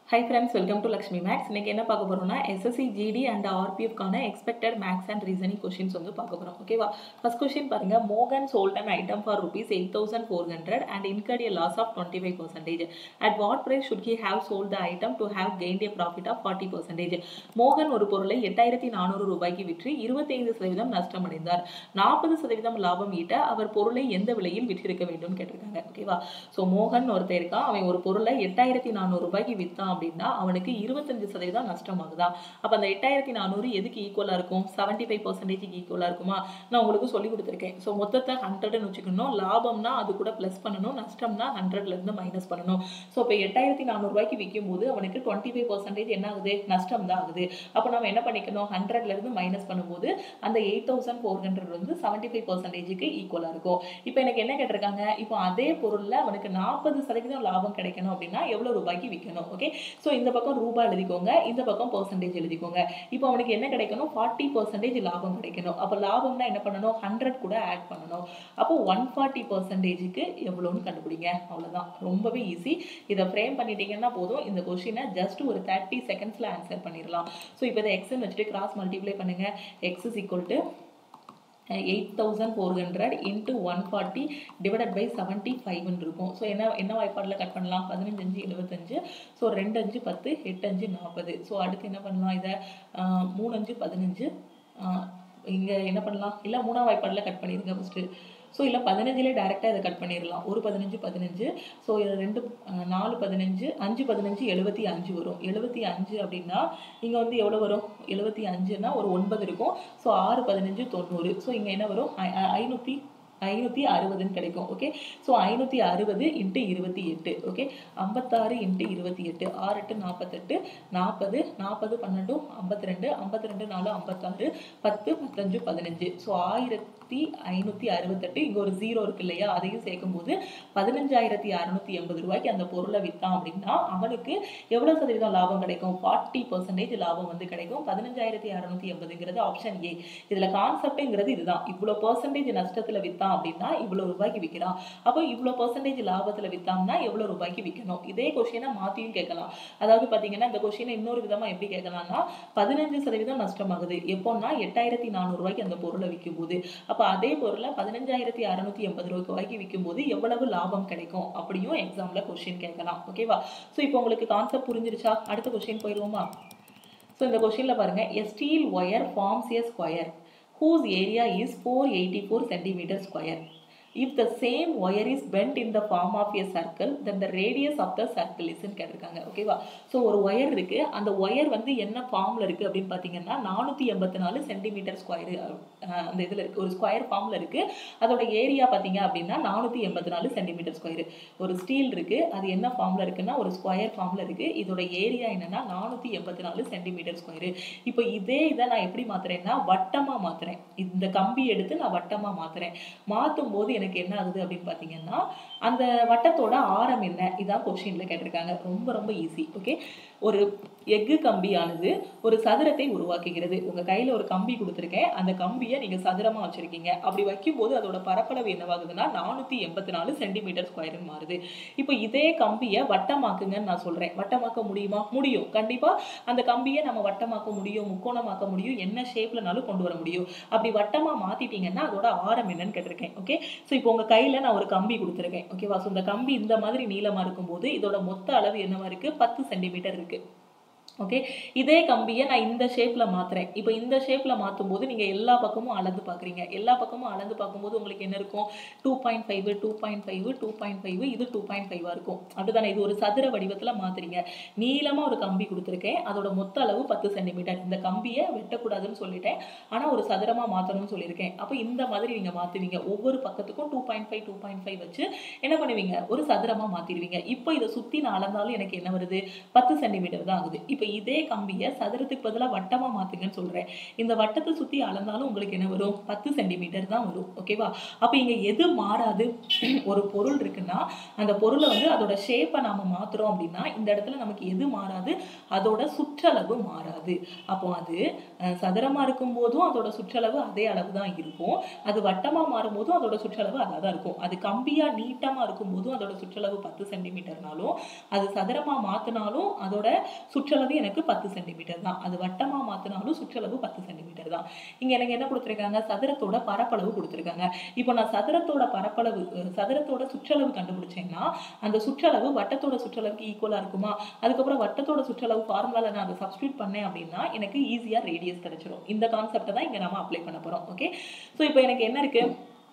High friends welcome to Lakshmi maths இன்னைக்கு என்ன பார்க்க போறோம்னா எஸ்எஸ்சி ஜிடி அண்ட் ஆர்பிஎஃப்கான expected maths and reasoning questions வந்து பார்க்க போறோம் ஓகேவா ஃபர்ஸ்ட் கொஸ்டின் பாருங்க மோகன் sold an item for rupees eight thousand four hundred and incurred a loss of twenty five percentage at what price should he have sold the item to have gained a profit of forty percentage மோகன் ஒரு பொருளை எட்டாயிரத்தி நானூறு ரூபாய்க்கு விற்று இருபத்தைந்து சதவீதம் நஷ்டம் அடைந்தார் நாற்பது சதவீதம் லாபம் ஈட்ட அவர் பொருளை எந்த விலையில் விற்றிருக்க வேண்டும் கேட்டிருக்காங்க ஓகேவா ஸோ மோகன் ஒருத்தர் இருக்கான் அவன் ஒரு பொருளை எட்டாயிரத்தி நானூறு ரூபாய்க்கு விற்றான் அப்படின்னா அவனுக்கு இருபத்தஞ்சு சதவீதம் நஷ்டமாகுதா அப்போ அந்த எட்டாயிரத்தி நானூறு எதுக்கு ஈக்குவலாக இருக்கும் செவன்ட்டி ஃபைவ் பர்சன்டேஜுக்கு ஈக்குவலாக இருக்குமா நான் உங்களுக்கு சொல்லி கொடுத்துருக்கேன் ஸோ மொத்தத்தை ஹண்ட்ரட்னு வச்சுக்கணும் லாபம்னா அது கூட ப்ளஸ் பண்ணணும் நஷ்டம்னா ஹண்ட்ரட்லேருந்து மைனஸ் பண்ணணும் ஸோ இப்போ எட்டாயிரத்தி நானூறுபாய்க்கு விற்கும் போது அவனுக்கு டுவெண்ட்டி ஃபைவ் பர்சன்டேஜ் என்ன ஆகுது நஷ்டம் தான் ஆகுது அப்போ நம்ம என்ன பண்ணிக்கணும் ஹண்ட்ரட்லேருந்து மைனஸ் பண்ணும்போது அந்த எயிட் தௌசண்ட் ஃபோர் ஹண்ட்ரட் வந்து செவன்ட்டி ஃபைவ் பர்சன்டேஜுக்கு ஈக்குவலாக இருக்கும் இப்போ எனக்கு என்ன கேட்டிருக்காங்க இப்போ அதே பொருளில் அவனுக்கு நாற்பது சதவீதம் லாபம் கிடைக்கணும் அப்படின்னா எவ்வளோ ரூபாய்க்கு விற்கணும் ஓகே ஸோ இந்த பக்கம் ரூபாய் எழுதிக்கோங்க இந்த பக்கம் பர்சன்டேஜ் எழுதிக்கோங்க இப்போ அவனுக்கு என்ன கிடைக்கணும் ஃபார்ட்டி பர்சன்டேஜ் லாபம் கிடைக்கணும் அப்போ லாபம்னா என்ன பண்ணணும் ஹண்ட்ரட் கூட ஆட் பண்ணணும் அப்போ ஒன் ஃபார்ட்டி பர்சன்டேஜுக்கு எவ்வளோன்னு கண்டுபிடிங்க அவ்வளோதான் ரொம்பவே ஈஸி இதை ஃப்ரேம் பண்ணிட்டீங்கன்னா போதும் இந்த கொஷினை ஜஸ்ட் ஒரு தேர்ட்டி செகண்ட்ஸில் ஆன்சர் பண்ணிடலாம் ஸோ இப்போ இதை எக்ஸ்ன்னு வச்சுட்டு கிராஸ் மல்டிப்ளை பண்ணுங்க x is equal to eight thousand four hundred into one forty divided by seventy ஃபைவ்னு இருக்கும் ஸோ என்ன என்ன வாய்ப்பாடில் கட் பண்ணலாம் பதினஞ்சு அஞ்சு எழுபத்தஞ்சு ஸோ ரெண்டு அஞ்சு பத்து எட்டு அஞ்சு நாற்பது ஸோ அடுத்து என்ன பண்ணலாம் இதை மூணு அஞ்சு பதினஞ்சு இங்கே என்ன பண்ணலாம் இல்லை மூணாம் வாய்ப்பாடில் கட் பண்ணிடுங்க ஃபஸ்ட்டு ஸோ இல்லை பதினஞ்சுலேயே டேரெக்டாக இதை கட் பண்ணிடலாம் ஒரு பதினஞ்சு பதினஞ்சு ஸோ இது ரெண்டு நாலு பதினஞ்சு அஞ்சு பதினஞ்சு எழுபத்தி அஞ்சு வரும் எழுபத்தி அஞ்சு அப்படின்னா இங்கே வந்து எவ்வளோ வரும் எழுபத்தி அஞ்சுன்னா ஒரு ஒன்பது இருக்கும் ஸோ ஆறு பதினஞ்சு தொண்ணூறு ஸோ இங்கே என்ன வரும் ஐநூற்றி ஐநூற்றி அறுபதுன்னு கிடைக்கும் ஓகே ஸோ ஐநூற்றி அறுபது இன்ட்டு இருபத்தி எட்டு ஓகே ஐம்பத்தாறு இன்ட்டு இருபத்தி எட்டு ஆறு எட்டு நாற்பத்தெட்டு நாற்பது நாற்பது பன்னெண்டு ஐம்பத்தி ரெண்டு ஐம்பத்தி ரெண்டு நாலு ஐம்பத்தாறு பத்து பத்தஞ்சு பதினஞ்சு ஸோ ஆயிரத்தி ஐநூற்றி அறுபத்தெட்டு இங்கே ஒரு ஜீரோ இருக்கு இல்லையா அதையும் சேர்க்கும்போது பதினஞ்சாயிரத்தி அறுநூத்தி எண்பது ரூபாய்க்கு அந்த பொருளை விற்றான் அப்படின்னா அவனுக்கு எவ்வளோ சதவீதம் லாபம் கிடைக்கும் ஃபார்ட்டி பர்சன்டேஜ் லாபம் வந்து கிடைக்கும் பதினஞ்சாயிரத்தி அறுநூத்தி எண்பதுங்கிறது ஆப்ஷன் ஏ இதில் கான்செப்ட்டுங்கிறது இதுதான் இவ்வளோ பர்சன்டேஜ் நஷ்டத்தில் விற்றான் அப்படின்னா இவ்வளோ ரூபாய்க்கு விற்கிறான் அப்போ இவ்வளோ பர்சன்டேஜ் லாபத்தில் விற்றான்னா எவ்வளோ ரூபாய்க்கு விற்கணும் இதே கொஷினை மாற்றியும் கேட்கலாம் அதாவது பார்த்தீங்கன்னா இந்த கொஷினை இன்னொரு விதமாக எப்படி கேட்கலாம்னா பதினஞ்சு சதவீதம் நஷ்டமாகுது எப்போன்னா எட்டாயிரத்தி நானூறுரூவாய்க்கு அந்த பொருளை விற்கும் போது அப்போ அதே பொருளை பதினஞ்சாயிரத்தி அறுநூத்தி எண்பது ரூபாய்க்கு விற்கும் போது எவ்வளவு லாபம் கிடைக்கும் அப்படியும் எக்ஸாமில் கொஷின் கேட்கலாம் ஓகேவா ஸோ இப்போ உங்களுக்கு கான்செப்ட் புரிஞ்சிருச்சா அடுத்த கொஷின் போயிடுவோமா ஸோ இந்த கொஷினில் பாருங்க a steel wire forms a square whose area is 484 centimeter square. If the same wire is bent in the form of a circle, then the radius of the circle is கேட்டிருக்காங்க ஓகேவா so ஒரு wire இருக்கு அந்த wire வந்து என்ன ஃபார்ம்ல இருக்கு அப்படின்னு பார்த்தீங்கன்னா நானூற்றி எண்பத்தி நாலு சென்டிமீட்டர் ஸ்கொயர் அந்த இதில் இருக்கு ஒரு ஸ்கொயர் ஃபார்ம்ல இருக்கு அதோட ஏரியா பார்த்தீங்க அப்படின்னா நானூற்றி எண்பத்தி நாலு சென்டிமீட்டர் ஸ்கொயர் ஒரு ஸ்டீல் இருக்கு அது என்ன ஃபார்ம்ல இருக்குன்னா ஒரு ஸ்கொயர் ஃபார்ம்ல இருக்கு இதோட ஏரியா என்னன்னா நானூற்றி எண்பத்தி நாலு சென்டிமீட்டர் ஸ்கொயர் இப்போ இதே இதை நான் எப்படி மாத்துறேன்னா வட்டமா மாத்துறேன் இந்த கம்பி எடுத்து நான் வட்டமா மாத்துறேன் மாற்றும் போது எனக்கு என்ன ஆகுது அப்படின்னு பார்த்தீங்கன்னா அந்த வட்டத்தோட ஆரம் என்ன இதான் கொஸ்டின்ல கேட்டிருக்காங்க ரொம்ப ரொம்ப ஈஸி ஓகே ஒரு எஃகு கம்பியானது ஒரு சதுரத்தை உருவாக்குகிறது உங்க கையில ஒரு கம்பி கொடுத்துருக்கேன் அந்த கம்பியை நீங்க சதுரமா வச்சிருக்கீங்க அப்படி வைக்கும்போது அதோட பரப்பளவு என்னவாகுதுன்னா நானூத்தி எண்பத்தி நாலு சென்டிமீட்டர் ஸ்கொயர்னு மாறுது இப்போ இதே கம்பியை வட்டமாக்குங்கன்னு நான் சொல்றேன் வட்டமாக்க முடியுமா முடியும் கண்டிப்பா அந்த கம்பியை நம்ம வட்டமாக்க முடியும் முக்கோணமாக்க முடியும் என்ன ஷேப்லனாலும் கொண்டு வர முடியும் அப்படி வட்டமா மாத்திட்டீங்கன்னா அதோட ஆரம் என்னன்னு கேட்டிருக்கேன் ஓகே ஸோ இப்போ உங்க கையில நான் ஒரு கம்பி கொடுத்துருக்கேன் ஓகேவா ஸோ இந்த கம்பி இந்த மாதிரி நீளமா இருக்கும்போது இதோட மொத்த அளவு என்னவா இருக்கு பத்து சென்டிமீட்டர் இருக்கு ஓகே இதே கம்பியை நான் இந்த ஷேப்பில் மாற்றுறேன் இப்போ இந்த ஷேப்பில் மாற்றும் போது நீங்கள் எல்லா பக்கமும் அளந்து பார்க்குறீங்க எல்லா பக்கமும் அளந்து பார்க்கும்போது உங்களுக்கு என்ன இருக்கும் two point five two point five two point five இது டூ பாயிண்ட் ஃபைவாக இருக்கும் அப்படிதானே இது ஒரு சதுர வடிவத்தில் மாற்றுறீங்க நீளமாக ஒரு கம்பி கொடுத்துருக்கேன் அதோட மொத்த அளவு பத்து சென்டிமீட்டர் இந்த கம்பியை வெட்டக்கூடாதுன்னு சொல்லிட்டேன் ஆனால் ஒரு சதுரமாக மாற்றணும்னு சொல்லியிருக்கேன் அப்போ இந்த மாதிரி நீங்கள் மாற்றுவீங்க ஒவ்வொரு பக்கத்துக்கும் two point five two point five வச்சு என்ன பண்ணுவீங்க ஒரு சதுரமாக மாற்றிடுவீங்க இப்போ இதை சுற்றி நான் அளந்தாலும் எனக்கு என்ன வருது பத்து சென்டிமீட்டர் தான் ஆகுது இப்போ இப்போ இதே கம்பியை சதுரத்துக்கு பதிலாக வட்டமாக மாற்றுங்கன்னு சொல்கிறேன் இந்த வட்டத்தை சுற்றி அளந்தாலும் உங்களுக்கு என்ன வரும் பத்து சென்டிமீட்டர் தான் வரும் ஓகேவா அப்போ இங்கே எது மாறாது ஒரு பொருள் இருக்குன்னா அந்த பொருளை வந்து அதோட ஷேப்பை நாம மாத்துறோம் அப்படின்னா இந்த இடத்துல நமக்கு எது மாறாது அதோட சுற்றளவு மாறாது அப்போ அது அஹ், சதுரமா இருக்கும் போதும் அதோட சுற்றளவு அதே அளவு தான் இருக்கும் அது வட்டமா மாறும் போதும் அதோட சுற்றளவு அதாக தான் இருக்கும் அது கம்பியா நீட்டமா இருக்கும் போதும் அதோட சுற்றளவு பத்து சென்டிமீட்டர்னாலும் அது சதுரமா மாத்தினாலும் அதோட சுற்றளவு எனக்கு பத்து சென்டிமீட்டர் தான் அது வட்டமா மாத்தினாலும் சுற்றளவு பத்து சென்டிமீட்டர் தான் இங்க எனக்கு என்ன கொடுத்துருக்காங்க சதுரத்தோட பரப்பளவு கொடுத்துருக்காங்க இப்போ நான் சதுரத்தோட பரப்பளவு அஹ், சதுரத்தோட சுற்றளவு கண்டுபிடிச்சேன்னா அந்த சுற்றளவு வட்டத்தோட சுற்றளவுக்கு ஈக்குவலா இருக்குமா அதுக்கப்புறம் வட்டத்தோட சுற்றளவு ஃபார்முலால நான் அதை சப்ஸ்டியூட் பண்ணேன் அப்படின்னா எனக்கு ஈஸியா ரேடியஸ் கிடைச்சிரும் இந்த கான்செப்டை தான் இங்க நம்ம அப்ளை பண்ண போறோம் ஓகே ஸோ இப்போ எனக்கு என்ன இருக்கு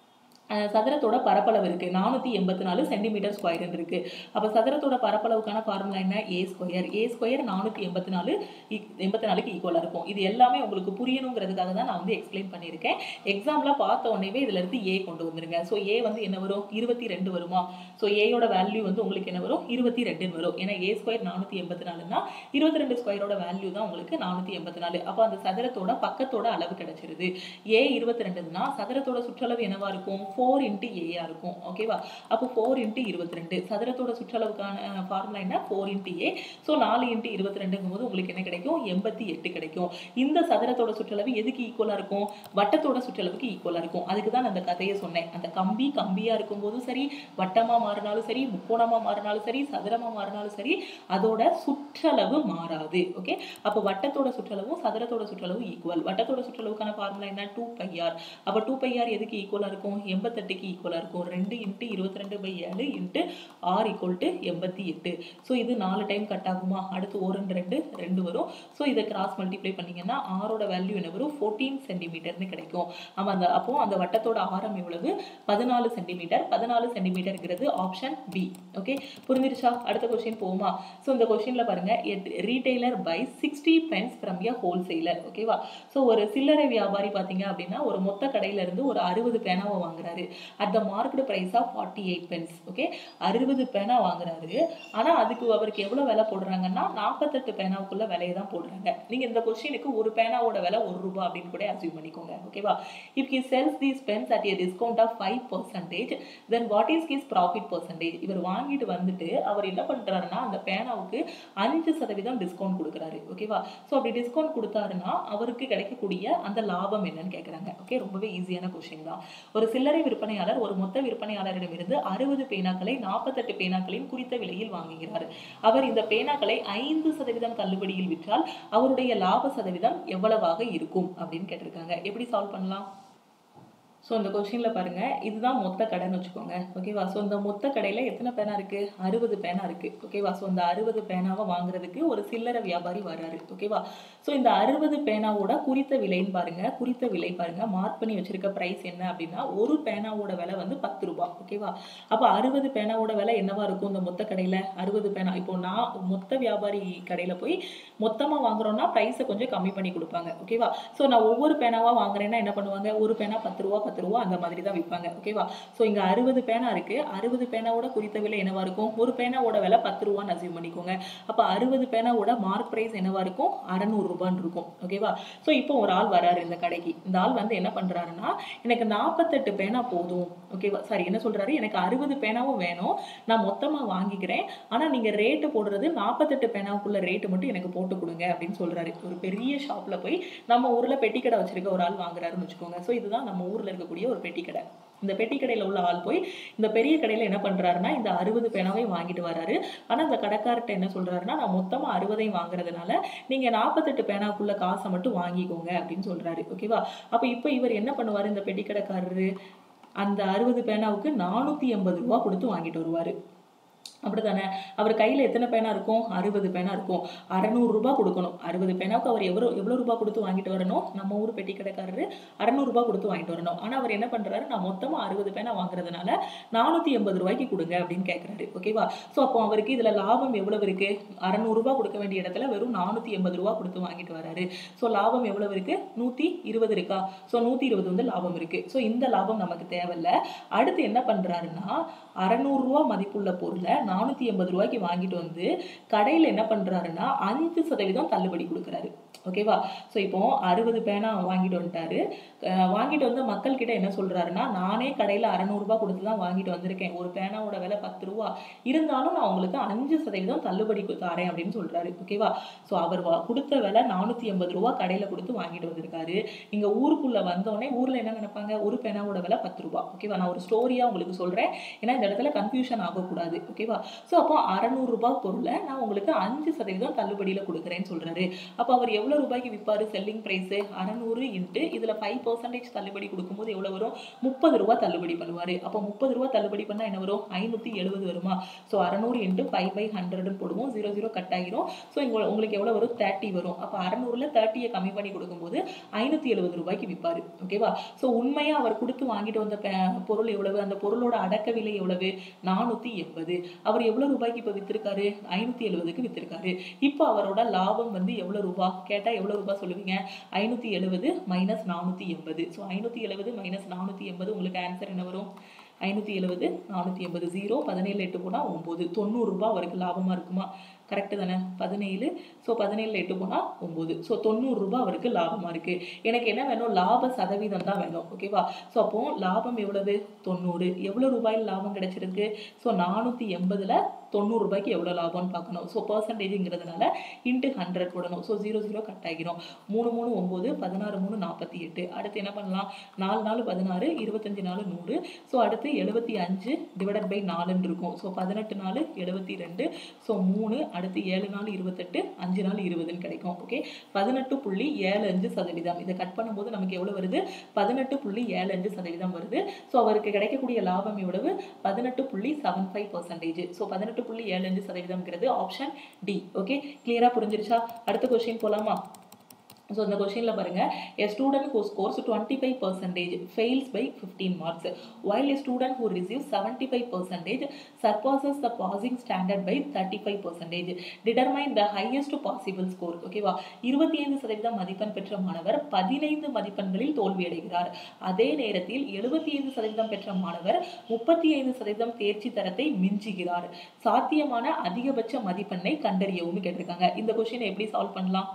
அஹ் சதுரத்தோட பரப்பளவு இருக்கு நானூற்றி எண்பத்தி நாலு சென்டிமீட்டர் ஸ்கொயர்னு இருக்கு அப்போ சதுரத்தோட பரப்பளவுக்கான ஃபார்முலா என்ன ஏ ஸ்கொயர் ஏ ஸ்கொயர் நானூற்றி எண்பத்தி நாலு எண்பத்தி நாலுக்கு ஈக்குவலாக இருக்கும் இது எல்லாமே உங்களுக்கு புரியணுங்கிறதுக்காக தான் நான் வந்து எக்ஸ்பிளைன் பண்ணியிருக்கேன் எக்ஸாம்பிளாக பார்த்த உடனே இதுல இருந்து ஏ கொண்டு வந்துருங்க ஸோ ஏ வந்து என்ன வரும் இருபத்தி ரெண்டு வருமா ஸோ ஏயோட வேல்யூ வந்து உங்களுக்கு என்ன வரும் இருபத்தி ரெண்டுன்னு வரும் ஏன்னா ஏ ஸ்கொயர் நானூற்றி எண்பத்தி நாலுன்னா இருபத்தி ரெண்டு ஸ்கொயரோட வேல்யூ தான் உங்களுக்கு நானூற்றி எண்பத்தி நாலு அப்போ அந்த சதுரத்தோட பக்கத்தோட அளவு கிடைச்சிருது ஏ இருபத்தி ரெண்டுன்னா சதுரத்தோட சுற்றளவு என்னவா இருக்கும் ஃபோர் இன்ட்டு ஏயா இருக்கும் ஓகேவா அப்போ ஃபோர் இன்ட்டு இருபத்தி ரெண்டு சதுரத்தோட சுற்றளவுக்கான ஃபார்முலா என்ன ஃபோர் இன்ட்டு ஏ ஸோ நாலு இன்ட்டு இருபத்தி ரெண்டுங்கும் போது உங்களுக்கு என்ன கிடைக்கும் எண்பத்தி எட்டு கிடைக்கும் இந்த சதுரத்தோட சுற்றளவு எதுக்கு ஈக்குவலாக இருக்கும் வட்டத்தோட சுற்றளவுக்கு ஈக்குவலாக இருக்கும் அதுக்கு தான் நான் அந்த கதையை சொன்னேன் அந்த கம்பி கம்பியாக இருக்கும்போதும் சரி வட்டமாக மாறினாலும் சரி முக்கோணமாக மாறினாலும் சரி சதுரமாக மாறினாலும் சரி அதோட சுற்றளவு மாறாது ஓகே அப்போ வட்டத்தோட சுற்றளவும் சதுரத்தோட சுற்றளவும் ஈக்குவல் வட்டத்தோட சுற்றளவுக்கான ஃபார்முலா என்ன டூ பையார் அப்போ டூ பையார் எதுக்கு ஈக்குவலாக இருக்கும் எண்பத்தெட்டுக்கு ஈக்குவலாக இருக்கும் ரெண்டு இன்ட்டு இருபத்தி ரெண்டு பை ஏழு இன்ட்டு ஆர் ஈக்குவல் டு எண்பத்தி எட்டு ஸோ இது நாலு டைம் கட் ஆகுமா அடுத்து ஒரு ரெண்டு ரெண்டு ரெண்டு வரும் ஸோ இதை கிராஸ் மல்டிப்ளை பண்ணீங்கன்னா ஆரோட வேல்யூ என்ன வரும் ஃபோர்டீன் சென்டிமீட்டர்னு கிடைக்கும் ஆமாம் அந்த அப்போ அந்த வட்டத்தோட ஆரம் எவ்வளவு பதினாலு சென்டிமீட்டர் பதினாலு சென்டிமீட்டர்ங்கிறது ஆப்ஷன் பி ஓகே புரிஞ்சிருச்சா அடுத்த கொஸ்டின் போகுமா ஸோ இந்த கொஸ்டின்ல பாருங்க retailer buy sixty pens from a wholesaler ஓகேவா ஸோ ஒரு சில்லறை வியாபாரி பார்த்தீங்க அப்படின்னா ஒரு மொத்த கடையில இருந்து ஒரு அறுபது பேனாவை வாங்குறாரு at the market price of forty eight pens okay அறுபது பேனா வாங்குறாரு ஆனா அதுக்கு அவருக்கு எவ்வளவு விலை போடுறாங்கன்னா நாற்பத்தெட்டு பேனாவுக்குள்ள விலையை தான் போடுறாங்க நீங்க இந்த கொஸ்டினுக்கு ஒரு பேனாவோட விலை ஒரு ரூபாய் அப்படின்னு கூட அசியூம் பண்ணிக்கோங்க ஓகேவா if he sells these pens at a discount of five percentage then what is his profit percentage இவர் வாங்கிட்டு வந்துட்டு அவர் என்ன பண்றாருன்னா அந்த பேனாவுக்கு அஞ்சு சதவீதம் டிஸ்கவுண்ட் கொடுக்குறாரு ஓகேவா ஸோ அப்படி டிஸ்கவுண்ட் கொடுத்தாருன்னா அவருக்கு கிடைக்கக்கூடிய அந்த லாபம் என்னன்னு கேட்குறாங்க ஓகே ரொம்பவே ஈஸியான கொஸ்டின் தான் ஒரு சில்லறை விற்பனையாளர் ஒரு மொத்த விற்பனையாளரிடமிருந்து அறுபது பேனாக்களை நாற்பத்தெட்டு பேனாக்களின் குறித்த விலையில் வாங்குகிறார் அவர் இந்த பேனாக்களை ஐந்து சதவீதம் தள்ளுபடியில் விற்றால் அவருடைய லாப சதவீதம் எவ்வளவாக இருக்கும் அப்படின்னு கேட்டிருக்காங்க எப்படி சால்வ் பண்ணலாம் ஸோ இந்த கொஸ்டினில் பாருங்க இதுதான் மொத்த கடைன்னு வச்சுக்கோங்க ஓகேவா ஸோ இந்த மொத்த கடையில் எத்தனை பேனா இருக்கு அறுபது பேனா இருக்கு ஓகேவா ஸோ இந்த அறுபது பேனாவை வாங்குறதுக்கு ஒரு சில்லறை வியாபாரி வராரு ஓகேவா ஸோ இந்த அறுபது பேனாவோட குறித்த விலைன்னு பாருங்க குறித்த விலை பாருங்க மார்க் பண்ணி வச்சிருக்க ப்ரைஸ் என்ன அப்படின்னா ஒரு பேனாவோட விலை வந்து பத்து ரூபாய் ஓகேவா அப்போ அறுபது பேனாவோட விலை என்னவா இருக்கும் இந்த மொத்த கடையில் அறுபது பேனா இப்போ நான் மொத்த வியாபாரி கடையில் போய் மொத்தமாக வாங்குறோம்னா ப்ரைஸை கொஞ்சம் கம்மி பண்ணி கொடுப்பாங்க ஓகேவா ஸோ நான் ஒவ்வொரு பேனாவாக வாங்குறேன்னா என்ன பண்ணுவாங்க ஒரு பேனா பத்து ரூபா பத்து ரூபா அந்த மாதிரி தான் விற்பாங்க ஓகேவா ஸோ இங்கே அறுபது பேனா இருக்கு அறுபது பேனாவோட குறித்த விலை என்னவா இருக்கும் ஒரு பேனாவோட விலை பத்து ரூபான்னு அசீவ் பண்ணிக்கோங்க அப்போ அறுபது பேனாவோட மார்க் ப்ரைஸ் என்னவா இருக்கும் அறநூறு ரூபான்னு இருக்கும் ஓகேவா ஸோ இப்போ ஒரு ஆள் வராரு இந்த கடைக்கு இந்த ஆள் வந்து என்ன பண்றாருன்னா எனக்கு நாற்பத்தெட்டு பேனா போதும் ஓகேவா சாரி என்ன சொல்றாரு எனக்கு அறுபது பேனாவும் வேணும் நான் மொத்தமா வாங்கிக்கிறேன் ஆனா நீங்க ரேட்டு போடுறது நாற்பத்தெட்டு பேனாவுக்குள்ள ரேட்டு மட்டும் எனக்கு போட்டு கொடுங்க அப்படின்னு சொல்றாரு ஒரு பெரிய ஷாப்ல போய் நம்ம ஊர்ல பெட்டி கடை வச்சிருக்க ஒரு ஆள் வாங்குறாருன்னு வச்சுக்கோங்க ஸோ இதுதான் நம்ம ஊர்ல இருக்கக்கூடிய ஒரு பெட்டி கடை இந்த பெட்டி கடையில உள்ள ஆள் போய் இந்த பெரிய கடையில என்ன பண்றாருன்னா இந்த அறுபது பேனாவையும் வாங்கிட்டு வராரு ஆனா இந்த கடைக்கார்ட்ட என்ன சொல்றாருன்னா நான் மொத்தமா அறுபதையும் வாங்குறதுனால நீங்க நாற்பத்தெட்டு பேனாக்குள்ள காசை மட்டும் வாங்கிக்கோங்க அப்படின்னு சொல்றாரு ஓகேவா அப்ப இப்போ இவர் என்ன பண்ணுவாரு இந்த பெட்டி கடைக்காரரு அந்த அறுபது பேனாவுக்கு நானூத்தி எண்பது ரூபா கொடுத்து வாங்கிட்டு வருவாரு அப்படிதானே அவர் கையில எத்தனை பேனா இருக்கும் அறுபது பேனா இருக்கும் அறநூறு ரூபாய் கொடுக்கணும் அறுபது பேனாவுக்கு அவர் எவ்வளோ எவ்வளோ ரூபாய் கொடுத்து வாங்கிட்டு வரணும் நம்ம ஊர் பெட்டி கடைக்காரரு அறநூறு ரூபாய் கொடுத்து வாங்கிட்டு வரணும் ஆனா அவர் என்ன பண்றாரு நான் மொத்தமா அறுபது பேனா வாங்குறதுனால நானூத்தி எண்பது ரூபாய்க்கு கொடுங்க அப்படின்னு கேட்கறாரு ஓகேவா ஸோ அப்போ அவருக்கு இதுல லாபம் எவ்வளவு இருக்கு அறநூறு ரூபாய் கொடுக்க வேண்டிய இடத்துல வெறும் நானூத்தி எண்பது ரூபாய் கொடுத்து வாங்கிட்டு வராரு ஸோ லாபம் எவ்வளவு இருக்கு நூத்தி இருபது இருக்கா ஸோ நூத்தி இருபது வந்து லாபம் இருக்கு ஸோ இந்த லாபம் நமக்கு தேவையில்ல அடுத்து என்ன பண்றாருன்னா அறநூறுரூவா மதிப்புள்ள பொருளை நானூற்றி எண்பது ரூபாய்க்கு வாங்கிட்டு வந்து கடையில் என்ன பண்ணுறாருன்னா அஞ்சு சதவீதம் தள்ளுபடி கொடுக்குறாரு ஓகேவா ஸோ இப்போ அறுபது பேனா வாங்கிட்டு வந்துட்டாரு அஹ் வாங்கிட்டு வந்து மக்கள்கிட்ட என்ன சொல்றாருன்னா நானே கடையில் அறநூறுபா கொடுத்து தான் வாங்கிட்டு வந்திருக்கேன் ஒரு பேனாவோட விலை பத்து ரூபா இருந்தாலும் நான் உங்களுக்கு அஞ்சு சதவீதம் தள்ளுபடி கு- தாரேன் அப்படின்னு சொல்றாரு ஓகேவா ஸோ அவர் வா- கொடுத்த விலை நானூற்றி எண்பது ரூபா கடையில் கொடுத்து வாங்கிட்டு வந்திருக்காரு இங்க ஊருக்குள்ள வந்தோடனே ஊர்ல என்ன நினைப்பாங்க ஒரு பேனாவோட விலை பத்து ரூபா ஓகேவா நான் ஒரு ஸ்டோரியா உங்களுக்கு சொல்றேன் ஏன்னா இந்த இடத்துல கன்ஃபியூஷன் ஆகக்கூடாது ஓகேவா ஸோ அப்போ அறநூறுபா பொருளை நான் உங்களுக்கு அஞ்சு சதவீதம் தள்ளுபடியில கொடுக்குறேன்னு சொல்றாரு அப்போ அவர் எவ்வளவு ரூபாய்க்கு விற்பாரு செல்லிங் பிரைஸ் அறநூறு இன்ட்டு இதுல ஃபைவ் பர்சன்டேஜ் தள்ளுபடி கொடுக்கும்போது எவ்வளவு வரும் முப்பது ரூபா தள்ளுபடி பண்ணுவாரு அப்போ முப்பது ரூபா தள்ளுபடி பண்ணா என்ன வரும் ஐநூத்தி எழுபது வருமா ஸோ அறநூறு இன்ட்டு ஃபைவ் பை ஹண்ட்ரட்னு போடுவோம் ஜீரோ ஜீரோ கட் ஆகிரும் ஸோ இங்க உங்களுக்கு எவ்வளவு வரும் தேர்ட்டி வரும் அப்போ அறநூறுல தேர்ட்டியை கம்மி பண்ணி கொடுக்கும்போது ஐநூத்தி எழுபது ரூபாய்க்கு விற்பாரு ஓகேவா ஸோ உண்மையா அவர் கொடுத்து வாங்கிட்டு வந்த பே- பொருள் எவ்வளவு அந்த பொருளோட அடக்க விலை எவ்வளவு நானூத்தி எண்பது அவர் எவ்வளவு ரூபாய்க்கு இப்போ வித்திருக்காரு ஐநூத்தி எழுபதுக்கு வித்திருக்காரு இப்போ அவரோட லாபம் வந்து எவ்வளவு ரூபாய் கேட்டா எவ்வளவு ரூபாய் சொல்லுவீங்க ஐநூத்தி எழுபது மைனஸ் நானூத்தி எண்பது ஸோ ஐநூத்தி எழுபது மைனஸ் நானூத்தி எண்பது உங்களுக்கு ஆன்சர் என்ன வரும் ஐநூத்தி எழுபது நானூத்தி எண்பது ஜீரோ பதினேழு எட்டு போனா ஒன்பது தொண்ணூறு ரூபாய் அவருக்கு லாபமா இருக்குமா கரெக்டு தானே பதினேழு ஸோ பதினேழுல எட்டு போனால் ஒம்பது ஸோ தொண்ணூறுரூபா அவருக்கு லாபமாக இருக்குது எனக்கு என்ன வேணும் லாப சதவீதம் தான் வேணும் ஓகேவா ஸோ அப்போ லாபம் எவ்வளவு தொண்ணூறு எவ்வளோ ரூபாயில் லாபம் கிடைச்சிருக்கு ஸோ நானூற்றி எண்பதில் தொண்ணூறு ரூபாய்க்கு எவ்வளோ லாபம்னு பார்க்கணும் ஸோ பர்சன்டேஜுங்கிறதுனால இன்ட்டு ஹண்ட்ரட் போடணும் ஸோ ஜீரோ ஜீரோ கட் ஆகிரும் மூணு மூணு ஒம்பது பதினாறு மூணு நாற்பத்தி எட்டு அடுத்து என்ன பண்ணலாம் நாலு நாலு பதினாறு இருபத்தஞ்சு நாலு நூறு ஸோ அடுத்து எழுபத்தி அஞ்சு டிவைடட் பை நாலுன்னு இருக்கும் ஸோ பதினெட்டு நாலு எழுபத்தி ரெண்டு ஸோ மூணு அடுத்து ஏழு நாள் இருபத்தெட்டு அஞ்சு நாள் இருபதுன்னு கிடைக்கும் ஓகே பதினெட்டு புள்ளி ஏழு அஞ்சு சதவீதம் இதை கட் பண்ணும்போது நமக்கு எவ்வளவு வருது பதினெட்டு புள்ளி ஏழு அஞ்சு சதவீதம் வருது ஸோ அவருக்கு கிடைக்கக்கூடிய லாபம் எவ்வளவு பதினெட்டு புள்ளி செவன் ஃபைவ் பர்சன்டேஜ் ஸோ பதினெட்டு புள்ளி ஏழு அஞ்சு சதவீதம்ங்கிறது ஆப்ஷன் டி ஓகே கிளியரா புரிஞ்சிருச்சா அடுத்த கொஸ்டின் போலாமா ஸோ இந்த கொஸ்டினில் பாருங்க a student who scores 25 percentage fails by 15 marks while a student who receives 75 percentage surpasses the passing standard by 35 percentage determine the highest possible score ஓகேவா இருபத்தி ஐந்து சதவீதம் மதிப்பெண் பெற்ற மாணவர் பதினைந்து மதிப்பெண்களில் தோல்வியடைகிறார் அதே நேரத்தில் எழுபத்தி ஐந்து சதவீதம் பெற்ற மாணவர் முப்பத்தி ஐந்து சதவீதம் தேர்ச்சி தரத்தை மிஞ்சுகிறார் சாத்தியமான அதிகபட்ச மதிப்பெண்ணை கண்டறியவும் கேட்டிருக்காங்க இந்த கொஸ்டினை எப்படி சால்வ் பண்ணலாம்